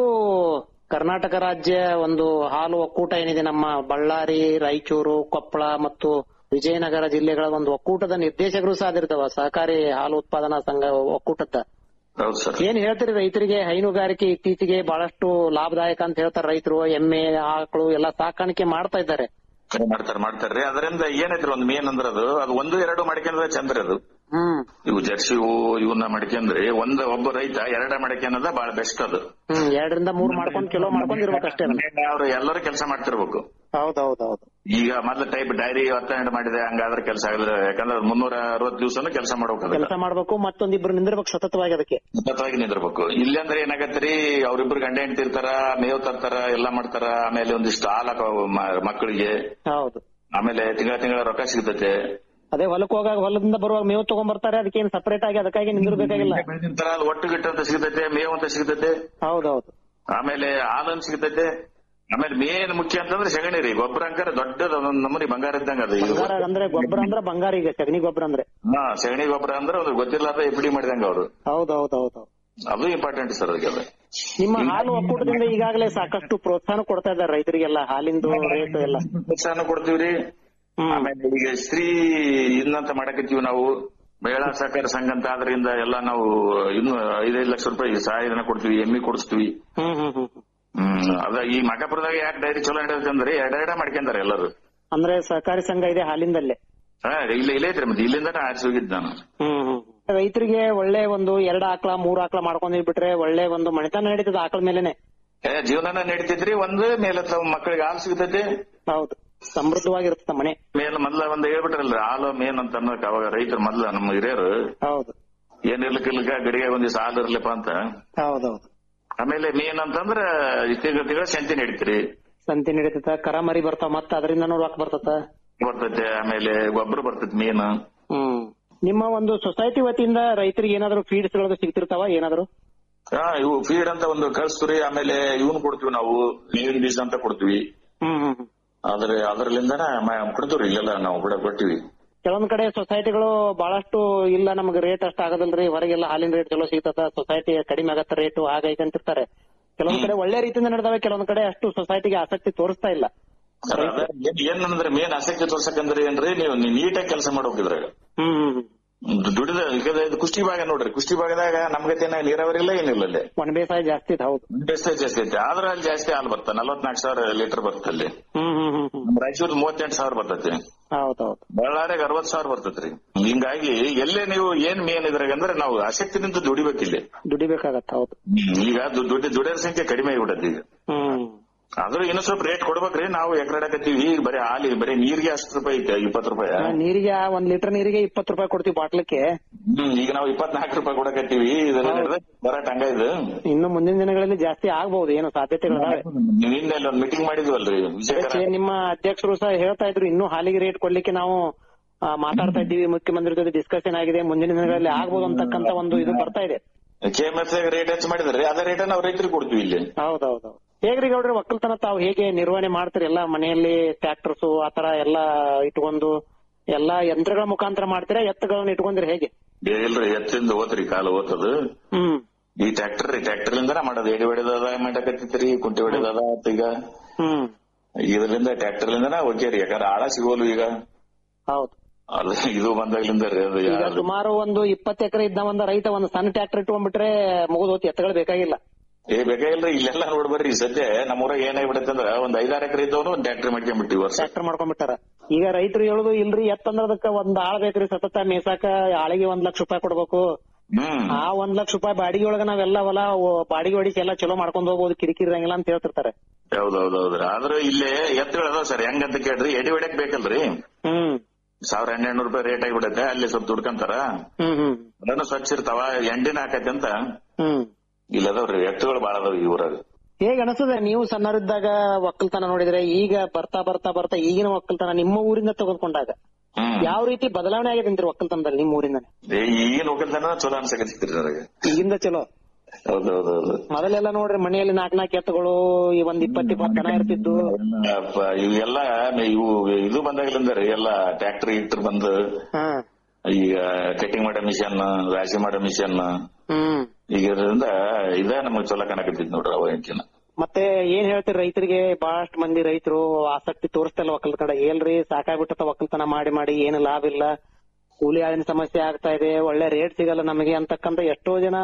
ಕರ್ನಾಟಕ ರಾಜ್ಯ ಒಂದು ಹಾಲು ಒಕ್ಕೂಟ ಏನಿದೆ ನಮ್ಮ ಬಳ್ಳಾರಿ ರಾಯಚೂರು ಕೊಪ್ಪಳ ಮತ್ತು ವಿಜಯನಗರ ಜಿಲ್ಲೆಗಳ ಒಂದು ಒಕ್ಕೂಟದ ನಿರ್ದೇಶಕರು ಸಹ ಅದಿರ್ತಾವ ಸಹಕಾರಿ ಹಾಲು ಉತ್ಪಾದನಾ ಸಂಘ ಒಕ್ಕೂಟದ ಹೌದು ಸರ್ ಏನ್ ಹೇಳ್ತೀರಿ ರೈತರಿಗೆ ಹೈನುಗಾರಿಕೆ ಇತ್ತೀಚೆಗೆ ಬಹಳಷ್ಟು ಲಾಭದಾಯಕ ಅಂತ ಹೇಳ್ತಾರೆ ರೈತರು ಎಮ್ಮೆ ಆಕಳು ಎಲ್ಲ ಸಾಕಾಣಿಕೆ ಮಾಡ್ತಾ ಇದ್ದಾರೆ ಮಾಡ್ತಾರ ಮಾಡ್ತಾರ್ರಿ ಅದರಿಂದ ಏನೈತ್ರಿ ಒಂದ್ ಮೇನ್ ಅಂದ್ರ ಅದು ಅದು ಒಂದು ಎರಡು ಮಾಡ್ಕೊಂಡ್ರೆ ಚಂದ್ರಿ ಅದು ಹ್ಮ್ ಇವು ಜರ್ಸಿ ಇವು ಇವನ್ನ ಮಡ್ಕೊಂಡ್ರಿ ಒಂದ್ ಒಬ್ಬ ರೈತ ಎರಡ ಮಡ್ಕೊಂಡದ ಬಹಳ ಬೆಸ್ಟ್ ಅದು ಹ್ಮ್ ಎರಡರಿಂದ ಮೂರ್ ಮಾಡ್ಕೊಂಡ್ ಕಿಲೋ ಮಾಡ್ಕೊಂಡ್ ಇರ್ಬೇಕಷ್ಟೇ ಅದನ್ನ. ಅವ್ರು ಎಲ್ಲರೂ ಕೆಲಸ ಮಾಡ್ತಿರ್ಬೇಕು ಹೌದೌದೌದು ಈಗ ಮೊದ್ಲು ಟೈಪ್ ಡೈರಿ ಹತ್ತೆರಡು ಮಾಡಿದೆ ಹಂಗಾದ್ರೆ ಕೆಲಸ ಆಗಿದ್ರೆ ಯಾಕಂದ್ರೆ ಮುನ್ನೂರ ಅರವತ್ತು ದಿವಸನು ಕೆಲಸ ಮಾಡ್ಬೇಕು ಕೆಲಸ ಮಾಡ್ಬೇಕು ಮತ್ತೊಂದಿಬ್ರು ನಿಂದಿರ್ಬೇಕು ಸತತವಾಗಿ ಅದಕ್ಕೆ ಸತತವಾಗಿ ನಿಂದಿರ್ಬೇಕು ಇಲ್ಲಿ ಅಂದ್ರೆ ಏನಾಗತ್ರಿ ಅವ್ರಿಬ್ರು ಗಂಡ ಹೆಂಡತಿ ಇರ್ತಾರ ಮೇವ್ ತರ್ತಾರ ಎಲ್ಲಾ ಮಾಡ್ತಾರ ಆಮೇಲೆ ಒಂದಿಷ್ಟು ಹಾಲ ಮಕ್ಕಳಿಗೆ ಹೌದು ಆಮೇಲೆ ತಿಂಗಳ ತಿಂಗಳ ರೊಕ್ಕ ಸಿಗ್ತೈತೆ ಅದೇ ಹೊಲಕ್ಕೆ ಹೋಗಾಗ ಹೊಲದಿಂದ ಬರುವಾಗ ಮೇವು ತಗೊಂಡ್ ಬರ್ತಾರೆ ಅದಕ್ಕೆ ಏನ್ ಸಪರೇಟ್ ಆಗಿ ಅದಕ್ಕಾಗಿ ನಿಂದಿರ್ಬೇಕಾಗಿಲ್ಲ ಬೆಳೆದಿಂತರ ಅದು ಒಟ್ಟು ಗಿಟ್ಟು ಅಂತ ಸಿಗ್ತೈತೆ ಮೇವ್ ಅಂತ ಸಿಗ್ತೈತೆ ಹೌದೌದು ಆಮೇಲೆ ಹಾಲನ್ ಸಿಗ್ತೈತೆ ಆಮೇಲೆ ಮೇನ್ ಮುಖ್ಯ ಅಂತಂದ್ರೆ ಸಗಣಿ ರೀ ಗೊಬ್ಬರ ಅಂಕರ ದೊಡ್ಡದ ಒಂದೊಂದ್ ನಮೂನಿ ಬಂಗಾರ ಇದ್ದಂಗ ಅದು ಇದು ಬಂಗಾರ ಅಂದ್ರೆ ಗೊಬ್ಬರ ಅಂದ್ರೆ ಬಂಗಾರ ಈಗ ಸಗಣಿ ಗೊಬ್ಬರ ಅಂದ್ರೆ ಹಾ ಸಗಣಿ ಗೊಬ್ಬರ ಅಂದ್ರೆ ಒಂದು ಗೊತ್ತಿರ್ಲಾರ್ದ ಎಫ್ ಡಿ ಮಾಡಿದಂಗ ಅವರು ಹೌದೌದೌದು ಅದು ಇಂಪಾರ್ಟೆಂಟ್ ಸರ್ ಅದಕ್ಕೆ ನಿಮ್ಮ ಹಾಲು ಒಕ್ಕೂಟದಿಂದ ಈಗಾಗಲೇ ಸಾಕಷ್ಟು ಪ್ರೋತ್ಸಾಹ ಕೊಡ್ತಾ ಇದ್ದಾರೆ ರೈತರಿಗೆಲ್ಲ ಹಾಲಿಂದು ರೇಟ್ ಎಲ್ಲ ಪ್ರೋತ್ಸಾಹ ಕೊಡ್ತೀವ್ರಿ ಆಮೇಲೆ ಈಗ ಸ್ತ್ರೀ ಇನ್ನಂತ ಮಾಡಕತ್ತೀವಿ ನಾವು ಮಹಿಳಾ ಸಹಕಾರ ಸಂಘ ಅಂತ ಆದ್ರಿಂದ ಎಲ್ಲ ನಾವು ಇನ್ನು ಐದೈದು ಲಕ್ಷ ರೂಪಾಯಿ ಸಹಾಯಧನ ಕೊಡ್ತೀವಿ ಎಮ್ಮಿ ಕೊಡಿಸ್ತೀವಿ ಹ್ಮ್ ಹ್ಮ್ ಹ್ಮ್ ಹ್ಮ್ ಅದ ಈ ಮಕಾಪುರದಾಗ ಯಾಕೆ ಡೈರಿ ಚಲೋ ನಡೆಯುತ್ತೆ ಅಂದ್ರೆ ಎರಡೆರಡ ಮಾಡ್ಕೊಂತಾರೆ ಎಲ್ಲರೂ ಅಂದ್ರೆ ಸಹಕಾರಿ ಸಂಘ ಇದೆ ಹಾಲಿಂದಲ್ಲೇ ಹಾ ಇಲ್ಲ ಇಲ್ಲೇ ಐತ್ರಿ ಮತ್ತೆ ಇಲ್ಲಿಂದಾನೆ ಆರಿಸಿ ಹೋಗಿದ್ ನಾನು ಹ್ಮ್ ಹ್ಮ್ ರೈತರಿಗೆ ಒಳ್ಳೆ ಒಂದು ಎರಡ್ ಆಕಳ ಮೂರ್ ಆಕಳ ಮಾಡ್ಕೊಂಡ್ ಬಿಟ್ರೆ ಒಳ್ಳೆ ಒಂದು ಮಣಿತನ ನಡೀತದ ಆಕಳ ಮೇಲೆನೆ ಏ ಜೀವನನ ನಡೀತೈತ್ರಿ ಒಂದ್ ಮೇಲೆ ಮಕ್ಕಳಿಗೆ ಹಾಲು ಸಿಗ್ತೈತಿ ಹೌದು ಸಮೃದ್ಧವಾಗಿರುತ್ತೆ ಮನೆ ಮೇಲ್ ಮೊದ್ಲ ಒಂದ್ ಹೇಳ್ಬಿಟ್ರಲ್ರಿ ಹಾಲು ಮೇನ್ ಅಂತ ಅನ್ನೋಕೆ ಅವಾಗ ರೈತರು ಮೊದ್ಲ ನಮ್ಮ ಹಿರಿಯರು ಹೌದು ಏನ್ ಇರ್ಲಿಕ್ಕ ಇರ್ಲಿಕ್ಕ ಗಡಿಗೆ ಒಂದ್ ದಿವಸ ಹಾಲು ಇರ್ಲಿಪ್ಪ ಅಂತ ಹೌದೌದು ಆಮೇಲೆ ಮೇನ್ ಅಂತಂದ್ರ ತಿಂಗಳ ತಿಂಗಳ ಸಂತಿ ನಡೀತ್ರಿ ಸಂತಿ ನಡೀತದ ಕರ ಮರಿ ಬರ್ತಾವ ಮತ್ತ ಅದರಿಂದ ರೊಕ್ಕ ಬರ್ತದ ಬರ್ತೈತೆ ಆಮೇಲೆ ಗೊಬ್ಬರ ಬರ್ತೈತಿ ಮೀನ್ ಹ್ಮ್ ನಿಮ್ಮ ಒಂದು ಸೊಸೈಟಿ ವತಿಯಿಂದ ರೈತರಿಗೆ ಏನಾದ್ರು ಫೀಡ್ಸ್ ಗಳು ಸಿಗ್ತಿರ್ತಾವ ಏನಾದ್ರು ಹಾ ಇವು ಫೀಡ್ ಅಂತ ಒಂದು ಕಳಿಸ್ತೀರಿ ಆಮೇಲೆ ಇವನ್ ಕೊಡ್ತೀವಿ ನಾವು ನೀರಿನ ಬೀಜ ಅಂತ ಕೊಡ್ತೀವಿ ಹ್ಮ್ ಹ್ಮ್ ಹ್ಮ್. ಆದ್ರೆ ಅದರಲ್ಲಿಂದನ ಕೊಡ್ತೀವ್ರಿ ಇಲ್ಲೆಲ್ಲ ನಾವು ಕೂಡ ಕೊಟ್ಟಿವಿ ಕೆಲವೊಂದ್ ಕಡೆ ಸೊಸೈಟಿಗಳು ಬಹಳಷ್ಟು ಇಲ್ಲ ನಮ್ಗೆ ರೇಟ್ ಅಷ್ಟ ಆಗೋದಿಲ್ರಿ ಹೊರಗೆಲ್ಲ ಹಾಲಿನ ರೇಟ್ ಚಲೋ ಸಿಗ್ತದ ಸೊಸೈಟಿ ಕಡಿಮೆ ಆಗತ್ತ ರೇಟ್ ಹಾಗ ಹೀಗ ಅಂತಿರ್ತಾರೆ ಕೆಲವೊಂದ್ ಕಡೆ ಒಳ್ಳೆ ರೀತಿಯಿಂದ ನಡೆದಾವೆ ಕೆಲವೊಂದ್ ಕಡೆ ಅಷ್ಟು ಸೊಸೈಟಿಗೆ ಆಸಕ್ತಿ ತೋರಿಸ್ತಾ ಇಲ್ಲ ಅದ ಏನ್- ಏನಂದ್ರೆ ಮೇನ್ ಆಸಕ್ತಿ ತೋರ್ಸಕಂದ್ರೆ ಏನ್ರಿ ನೀವು ನೀಟಾಗಿ ಕೆಲಸ ಮಾಡ್ಬೇಕಿದ್ರಾಗ ಹ್ಮ್ ಹ್ಮ್ ಹ್ಮ್ ದುಡಿದ ಈಗ ಇದು ಕುಷ್ಟಿ ಭಾಗ ನೋಡ್ರಿ ಕುಷ್ಟಿ ಭಾಗದಾಗ ನಮ್ಗತೇನ ನೀರಾವರಿ ಇಲ್ಲ ಏನಿಲ್ಲ ಅಲ್ಲಿ ಒಣ ಬೇಸಾಯ ಜಾಸ್ತಿ ಇದೆ ಹೌದು ಜಾಸ್ತಿ ಜಾಸ್ತಿ ಐತಿ ಆದ್ರ ಅಲ್ಲಿ ಜಾಸ್ತಿ ಹಾಲು ಬರ್ತ ನಲ್ವತ್ನಾಲ್ಕು ಸಾವಿರ ಲೀಟರ್ ಬರ್ತದೆ ಅಲ್ಲಿ ಹ್ಮ್ ಹ್ಮ್ ಹ್ಮ್ ಹ್ಮ್ ನಮ್ ರಾಯಚೂರ್ ಮೂವತ್ತೆಂಟು ಸಾವಿರ ಬರ್ತೈತಿ ಹೌದೌದು ಬಳ್ಳಾರಿಗ ಅರವತ್ ಸಾವಿರ ಬರ್ತೈತ್ರಿ ಹಿಂಗಾಗಿ ಎಲ್ಲೇ ನೀವು ಏನ್ ಮೇನ್ ಇದ್ರಾಗ ಅಂದ್ರೆ ನಾವು ಆಸಕ್ತಿನಿಂದ ದುಡಿಬೇಕಿಲ್ಲಿ ದುಡಿಬೇಕಾಗತ್ತ ಹೌದು ಈಗ ದು- ದುಡ್ಡಿ ದುಡಿಯೋರ್ ಸಂಖ್ಯೆ ಕಡಿಮೆ ಆಗ್ಬಿಟ್ಟೈತಿ ಈಗ ಹ್ಮ್ ಆದ್ರೂ ಇನ್ನೂ ಸ್ವಲ್ಪ ರೇಟ್ ಕೊಡ್ಬೇಕ್ರಿ ನಾವು ಎಕರೆಡಕತ್ತೀವಿ ಈಗ ಬರೀ ಹಾಲಿ ಬರೀ ನೀರಿಗೆ ಅಷ್ಟು ರೂಪಾಯಿ ಐತೆ ಇಪ್ಪತ್ತು ರೂಪಾಯಿ ಆ, ನೀರಿಗೆ ಆ ಒಂದ್ ಲೀಟರ್ ನೀರಿಗೆ ಇಪ್ಪತ್ತು ರೂಪಾಯಿ ಕೊಡ್ತೀವಿ ಬಾಟ್ಲಕ್ಕೆ ಹ್ಮ್ ಈಗ ನಾವು ಇಪ್ಪತ್ನಾಲ್ಕು ರೂಪಾಯಿ ಕೊಡಕತ್ತೀವಿ ಇದೆಲ್ಲ ನಡೆದ ಬರಾಟ್ ಹಂಗ ಇದು ಇನ್ನು ಮುಂದಿನ ದಿನಗಳಲ್ಲಿ ಜಾಸ್ತಿ ಆಗ್ಬಹುದು ಏನು ಸಾಧ್ಯತೆಗಳಿದಾವೆ ನಿನ್ನೆ ಅಲ್ಲಿ ಒಂದ್ ಮೀಟಿಂಗ್ ಮಾಡಿದ್ವಲ್ರಿ ವಿಜಯಕರ ಅದಕ್ಕೆ ನಿಮ್ಮ ಅಧ್ಯಕ್ಷರು ಸಹ ಹೇಳ್ತಾ ಇದ್ರು ಇನ್ನೂ ಹಾಲಿಗೆ ರೇಟ್ ಕೊಡ್ಲಿಕ್ಕೆ ನಾವು ಆ, ಮಾತಾಡ್ತಾ ಇದ್ದೀವಿ ಮುಖ್ಯಮಂತ್ರಿ ಜೊತೆ ಡಿಸ್ಕಷನ್ ಆಗಿದೆ ಮುಂದಿನ ದಿನಗಳಲ್ಲಿ ಆಗ್ಬೋದು ಅಂತಕ್ಕಂತ ಒಂದು ಇದು ಬರ್ತಾ ಇದೆ ಕೆ ಎಂ ಎಫ್ ರೇಟ್ ಹೆಚ್ಚು ಮಾಡಿದ್ರಿ ಅದೇ ರೇಟ್ ನಾವು ರೈತರಿಗೆ ಕೊಡ್ತೀವಿ ಇಲ್ಲಿ ಹೌದೌದು ಹೇಗ್ರಿ ಗೌಡ್ರಿ ಒಕ್ಕಲ್ತನ ತಾವು ಹೇಗೆ ನಿರ್ವಹಣೆ ಮಾಡ್ತೀರಿ ಎಲ್ಲ ಮನೆಯಲ್ಲಿ ಟ್ರ್ಯಾಕ್ಟರ್ಸ್ ಆತರ ಎಲ್ಲ ಇಟ್ಕೊಂಡು ಎಲ್ಲಾ ಯಂತ್ರಗಳ ಮುಖಾಂತರ ಮಾಡ್ತೀರಾ ಎತ್ತುಗಳನ್ನ ಇಟ್ಕೊಂಡ್ರೆ ಹೇಗೆ ಏ, ಇಲ್ರಿ ಎತ್ತಿಂದ ಓದ್ರಿ ಕಾಲು ಓದ್ತದ ಹ್ಮ್ ಈ ಟ್ರ್ಯಾಕ್ಟರ್ ರೀ ಟ್ರ್ಯಾಕ್ಟರ್ ಲಿಂದಾನ ಮಾಡೋದು ಎಡಿ ಹೊಡೆದದ ಮಾಡಕತ್ತಿತ್ರಿ ಕುಂಟಿ ಹೊಡೆದದ ಆತ್ ಈಗ ಹ್ಮ್ ಇದರಿಂದ ಟ್ರ್ಯಾಕ್ಟರ್ ಲಿಂದಾನ ಹೋಗ್ಯಾರಿ ಯಾಕಂದ್ರೆ ಆಳ ಸಿಗೋಲು ಈಗ ಹೌದು ಅದು ಇದು ಬಂದಾಗ್ಲಿಂದ ರೀ ಅದು ಈಗ ಯಾರು ಸುಮಾರು ಒಂದು ಇಪ್ಪತ್ತು ಎಕರೆ ಇದ್ದ ಒಂದು ರೈತ ಒಂದು ಸಣ್ಣ ಟ್ರ್ಯಾಕ್ಟರ್ ಇಟ್ಕೊಂಡ್ಬಿಟ್ರೆ ಮುಗಿದೋತಿ ಎತ್ತುಗಳು ಬೇಕಾಗಿಲ್ಲ ಏ ಬೇಕಾಗಿಲ್ರಿ ಇಲ್ಲೆಲ್ಲ ನೋಡ್ಬರ್ರಿ ಸದ್ಯ ನಮ್ಮೂರಾಗ ಏನಾಗ್ಬಿಡತ್ತೆ ಅಂದ್ರ ಒಂದ್ ಐದಾರು ಎಕರೆ ಇದ್ದವನು ಒಂದ್ ಟ್ರ್ಯಾಕ್ಟರ್ ಮಾಡ್ಕೊಂಡ್ಬಿಟ್ಟಿವಿ ವರ್ಷ ಟ್ರ್ಯಾಕ್ಟರ್ ಮಾಡ್ಕೊಂಡ್ಬಿಟ್ಟಾರ ಈಗ ರೈತರು ಹೇಳುದು ಇಲ್ರಿ ಎತ್ತಂದ್ರ ಅದಕ್ಕ ಒಂದ್ ಆಳ್ ಬೇಕ್ರಿ ಸತತ ಮೇಸಾಕ ಆಳಿಗೆ ಒಂದ್ ಲಕ್ಷ ರೂಪಾಯಿ ಕೊಡ್ಬೇಕು ಹ್ಮ್ ಆ ಒಂದ್ ಲಕ್ಷ ರೂಪಾಯಿ ಬಾಡಿಗೆ ಒಳಗ ನಾವೆಲ್ಲ ಹೊಲ ಓ- ಬಾಡಿಗೆ ಹೊಡಿಸಿ ಎಲ್ಲ ಚಲೋ ಮಾಡ್ಕೊಂಡ್ ಹೋಗ್ಬೋದು ಕಿರಿಕಿರಿ ಇರಂಗಿಲ್ಲ ಅಂತ ಹೇಳ್ತಿರ್ತಾರೆ ಹೌದೌದೌದ್ರಿ ಆದ್ರೂ ಇಲ್ಲೇ ಎತ್ತುಗಳು ಅದಾವ ಸರ್ ಹೆಂಗಂತ ಕೇಳ್ರಿ ಎಡಿ ಹೊಡ್ಯಕ್ ಬೇಕಲ್ರಿ ಹ್ಮ್ ಸಾವಿರ ಹನ್ನೆರಡು ರೂಪಾಯಿ ರೇಟ್ ಆಗಿಬಿಡತ್ತೆ ಅಲ್ಲಿ ಸ್ವಲ್ಪ ದುಡ್ಕಂತಾರ ಹ್ಮ್ ಹ್ಮ್ ಅದನ್ನು ಸ್ವಚ್ಛ ಇರ್ತಾವ ಎಂಡಿನ ಹಾಕತ್ತೆ ಅಂತ ಹ್ಮ್ ಇಲ್ಲ ಅದಾವ್ರಿ ಎತ್ತುಗಳು ಬಾಳ ಅದಾವ ಈ ಊರಾಗ ಹೇಗ್ ಅನಿಸ್ತದೆ ನೀವು ಸಣ್ಣರಿದ್ದಾಗ ಒಕ್ಕಲ್ತನ ನೋಡಿದ್ರೆ ಈಗ ಬರ್ತಾ ಬರ್ತಾ ಬರ್ತಾ ಈಗಿನ ಒಕ್ಕಲ್ತನ ನಿಮ್ಮ ಊರಿಂದ ತೆಗೆದುಕೊಂಡಾಗ ಹ್ಮ್ ಯಾವ ರೀತಿ ಬದಲಾವಣೆ ಆಗಿದೆ ಅಂತೀರಿ ಒಕ್ಕಲ್ತನದಲ್ಲಿ ನಿಮ್ಮ ಊರಿಂದ ಏ, ಈಗಿನ ಒಕ್ಕಲ್ತನ ಚಲೋ ಅನ್ಸಕತ್ತಿತ್ರಿ ನನಗೆ ಈಗಿಂದ ಚಲೋ ಹೌದೌದೌದು ಮೊದಲೆಲ್ಲ ನೋಡ್ರಿ ಮನೆಯಲ್ಲಿ ನಾಲ್ಕ್ ನಾಲ್ಕು ಎತ್ತುಗಳು ಈ ಒಂದ್ ಇಪ್ಪತ್ ಇಪ್ಪತ್ ದನ ಇರ್ತಿದ್ದು ಅಪ್ಪ, ಇವೆಲ್ಲ ಇವು ಇದು ಬಂದಾಗ್ಲಿಂದ ರೀ ಎಲ್ಲ ಟ್ರ್ಯಾಕ್ಟರ್ ಗಿಕ್ಟರ್ ಬಂದು ಹಾ ಈಗ ಕಟಿಂಗ್ ಮಾಡೋ ಮಿಷನ್ ರಾಶಿ ಮಾಡೋ ಮಿಷನ್ ಹ್ಮ್ ಈಗ ಇದರಿಂದ ಇದ ನಮಗ್ ಚಲೋ ಕಾಣಕತ್ತಿದ್ ನೋಡ್ರಿ ಅವಾಗಿನ ಮತ್ತೆ ಏನ್ ಹೇಳ್ತೀರಿ ರೈತರಿಗೆ ಬಹಳಷ್ಟು ಮಂದಿ ರೈತರು ಆಸಕ್ತಿ ತೋರಿಸ್ತಾ ಇಲ್ಲ ಒಕ್ಕಲ್ತನ ಕಡೆ ಏಲ್ರಿ ಸಾಕಾಗ್ಬಿಟ್ಟದ ಒಕ್ಕಲ್ತನ ಮಾಡಿ ಮಾಡಿ ಏನು ಲಾಭ ಇಲ್ಲ ಕೂಲಿ ಆಳಿನ ಸಮಸ್ಯೆ ಆಗ್ತಾ ಇದೆ ಒಳ್ಳೆ ರೇಟ್ ಸಿಗಲ್ಲ ನಮಗೆ ಅಂತಕ್ಕಂತ ಎಷ್ಟೋ ಜನ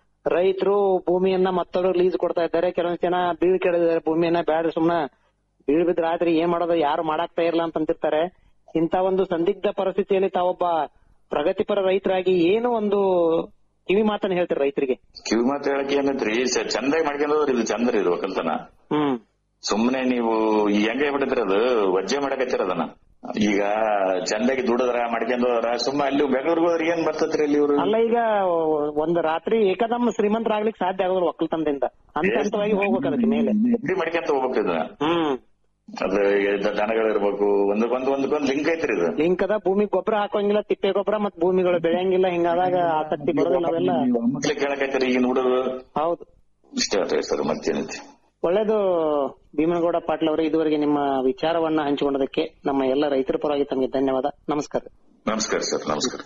ರೈತರು ಭೂಮಿಯನ್ನ ಮತ್ತೊಬ್ರು ಲೀಸ್ ಕೊಡ್ತಾ ಇದ್ದಾರೆ ಕೆಲವೊಂದ್ ಜನ ಬೀಳ್ ಕೆಡಿದ್ದಾರೆ ಭೂಮಿಯನ್ನ ಬ್ಯಾಡ್ರಿ ಸುಮ್ನ ಬೀಳ್ ಬಿದ್ರ ಆದ್ರಿ ಏನ್ ಮಾಡೋದು ಯಾರು ಮಾಡಾಕ್ತಾ ಇರಲ್ಲ ಅಂತ ಅಂತಿರ್ತಾರೆ ಇಂತ ಒಂದು ಸಂದಿಗ್ಧ ಪರಿಸ್ಥಿತಿಯಲ್ಲಿ ತಾವೊಬ್ಬ ಪ್ರಗತಿಪರ ರೈತರಾಗಿ ಏನು ಒಂದು ಕಿವಿ ಮಾತನ್ನ ಹೇಳ್ತೀರಿ ರೈತರಿಗೆ ಕಿವಿ ಮಾತು ಹೇಳಕ್ ಏನೈತ್ರಿ ಸ- ಚಂದಾಗಿ ಮಾಡ್ಕೊಂಡ್ರಿ ಇದು ಚಂದ್ರಿ ಇದು ಒಕ್ಕಲ್ತನ ಹ್ಮ್ ಸುಮ್ನೆ ನೀವು ಈ ಹೆಂಗ ಬಿಟ್ಟಿದ್ರಿ ಅದು ವಜ್ಜೆ ಮಾಡಕತ್ತೀರ ಅದನ್ನ ಈಗ ಚಂದಾಗಿ ದುಡದ್ರ ಮಾಡ್ಕೊಂಡ್ರ ಸುಮ್ಮ ಅಲ್ಲಿ ಬೆಂಗಳೂರಿಗೆ ಹೋದ್ರೆ ಏನ್ ಬರ್ತೈತ್ರಿ ಅಲ್ಲಿ ಇವ್ರು ಅಲ್ಲ ಈಗ ಒಂದ್ ರಾತ್ರಿ ಏಕದಮ್ ಶ್ರೀಮಂತರಾಗ್ಲಿಕ್ಕೆ ಸಾಧ್ಯ ಆಗೋದಿಲ್ಲ ಒಕ್ಕಲ್ತನದಿಂದ ಹಂತ ಹಂತವಾಗಿ ಹೋಗ್ಬೇಕು ಅದಕ್ಕೆ ಮೇಲೆ ಎಬ್ರಿ ಮಾಡ್ಕೊಂತ ಹೋಗ್ಬೇಕು ಇದು ಹ್ಮ್ ಅದು ದ- ದನಗಳಿರ್ಬೇಕು ಒಂದಕ್ಕೊಂದು ಒಂದಕ್ಕೊಂದು ಲಿಂಕ್ ಐತ್ರಿ ಇದು ಲಿಂಕ್ ಅದ ಭೂಮಿ ಗೊಬ್ಬರ ಹಾಕೋಂಗಿಲ್ಲ ತಿಪ್ಪೆ ಗೊಬ್ಬರ ಮತ್ ಭೂಮಿಗಳು ಬೆಳೆಯಂಗಿಲ್ಲ ಹಿಂಗಾದಾಗ ಆಸಕ್ತಿ ಬರೋದಿಲ್ಲ ಅವೆಲ್ಲ ಮಕ್ಳಿಗೆ ಕೇಳಕತ್ತೀರಿ ಈಗಿನ ಹುಡುಗರು ಹೌದು ಇಷ್ಟೇ ಆತ್ರಿ ಸರ್ ಮತ್ತೇನೈತಿ ಒಳ್ಳೇದು ಭೀಮನಗೌಡ ಪಾಟೀಲ್ ಅವರೇ ಇದುವರೆಗೆ ನಿಮ್ಮ ವಿಚಾರವನ್ನ ಹಂಚಿಕೊಂಡದಕ್ಕೆ ನಮ್ಮ ಎಲ್ಲ ರೈತರ ಪರವಾಗಿ ತಮಗೆ ಧನ್ಯವಾದ ನಮಸ್ಕಾರ ನಮಸ್ಕಾರ ಸರ್ ನಮಸ್ಕಾರ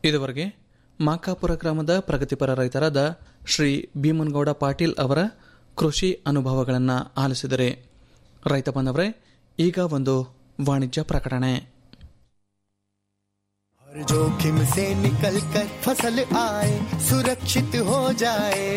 ಇದುವರೆಗೆ ಮಾಕಾಪುರ ಗ್ರಾಮದ ಪ್ರಗತಿಪರ ರೈತರಾದ ಶ್ರೀ ಭೀಮನಗೌಡ ಪಾಟೀಲ್ ಅವರ ಕೃಷಿ ಅನುಭವಗಳನ್ನು ಆಲಿಸಿದರೆ ರೈತ ಬಂದವರೇ ಈಗ ಒಂದು ವಾಣಿಜ್ಯ ಪ್ರಕಟಣೆ हर जोखिम से निकल कर फसल आए सुरक्षित हो जाए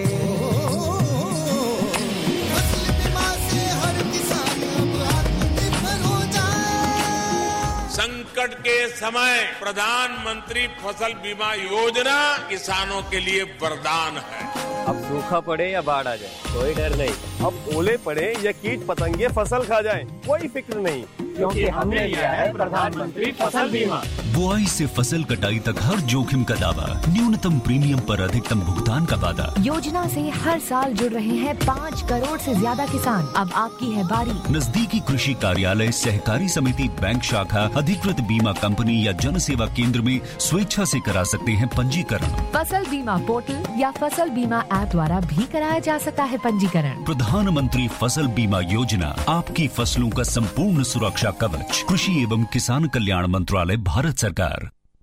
फसल बीमा से हर किसान अब आत्मनिर्भर हो जाए संकट के समय प्रधानमंत्री फसल बीमा योजना किसानों के लिए वरदान है अब सूखा पड़े या बाढ़ आ जाए कोई डर नहीं अब ओले पड़े या कीट पतंगे फसल खा जाए कोई फिक्र नहीं क्योंकि हमने लिया है प्रधानमंत्री फसल बीमा बुआई से फसल कटाई तक हर जोखिम का दावा न्यूनतम प्रीमियम पर अधिकतम भुगतान का वादा योजना से हर साल जुड़ रहे हैं पाँच करोड़ से ज्यादा किसान अब आपकी है बारी नजदीकी कृषि कार्यालय सहकारी समिति बैंक शाखा अधिकृत बीमा कंपनी या जन सेवा केंद्र में स्वेच्छा से करा सकते हैं पंजीकरण फसल बीमा पोर्टल या फसल बीमा ऐप द्वारा भी कराया जा सकता है पंजीकरण प्रधानमंत्री फसल बीमा योजना आपकी फसलों का संपूर्ण सुरक्षा कवच कृषि एवं किसान कल्याण मंत्रालय भारत सरकार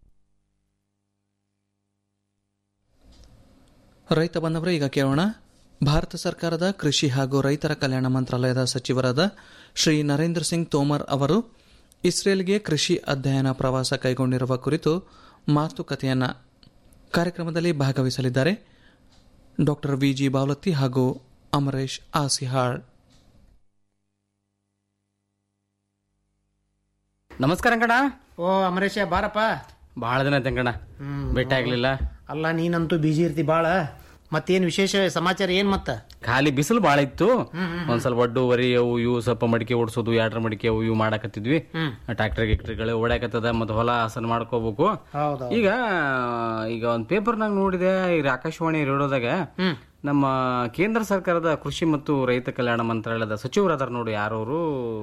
ರೈತ ಬಂದವರೇ ಈಗ ಕೇಳೋಣ ಭಾರತ ಸರ್ಕಾರದ ಕೃಷಿ ಹಾಗೂ ರೈತರ ಕಲ್ಯಾಣ ಮಂತ್ರಾಲಯದ ಸಚಿವರಾದ ಶ್ರೀ ನರೇಂದ್ರ ಸಿಂಗ್ ತೋಮರ್ ಅವರು ಇಸ್ರೇಲ್ಗೆ ಕೃಷಿ ಅಧ್ಯಯನ ಪ್ರವಾಸ ಕೈಗೊಂಡಿರುವ ಕುರಿತು ಮಾತುಕತೆಯನ್ನ ಕಾರ್ಯಕ್ರಮದಲ್ಲಿ ಭಾಗವಹಿಸಲಿದ್ದಾರೆ ಡಾಕ್ಟರ್ ವಿಜಿ ಬಾವಲತ್ತಿ ಹಾಗೂ ಅಮರೇಶ್ ಆಸಿಹಾಳ್ ನಮಸ್ಕಾರ ಕಣ ಓ ಅಮರೇಶ ಬಾರಪ್ಪ ಬಹಳ ದಿನ ಆಯ್ತು ಕಣ ಭೇಟಿ ಆಗ್ಲಿಲ್ಲ ಅಲ್ಲ ನೀನಂತೂ ಬಿಜಿ ಇರ್ತಿ ಬಾಳ ಮತ್ತೇನ್ ವಿಶೇಷ ಸಮಾಚಾರ ಏನ್ ಮತ್ತ ಖಾಲಿ ಬಿಸಿಲು ಬಾಳ ಇತ್ತು ಒಂದ್ ಸ್ವಲ್ಪ ಒಡ್ಡು ವರಿ ಅವು ಇವು ಸ್ವಲ್ಪ ಮಡಿಕೆ ಓಡಿಸೋದು ಎರಡ್ರ ಮಡಿಕೆ ಅವು ಇವು ಮಾಡಾಕತ್ತಿದ್ವಿ ಟ್ರಾಕ್ಟರ್ ಗಿಕ್ಟರ್ಗಳು ಓಡಾಕತ್ತದ ಮತ್ತೆ ಹೊಲ ಹಸನ್ ಮಾಡ್ಕೋಬೇಕು ಹೌದು ಈಗ ಈಗ ಒಂದ್ ಪೇಪರ್ನಾಗ ನೋಡಿದೆ ಈಗ ಆಕಾಶವಾಣಿ ರೇಡಿಯೋದಾಗ ನಮ್ಮ ಕೇಂದ್ರ ಸರ್ಕಾರದ ಕೃಷಿ ಮತ್ತು ರೈತ ಕಲ್ಯಾಣ ಮಂತ್ರಾಲಯದ ಸಚಿವರಾದಾರ ನೋಡಿ ಯಾರವರು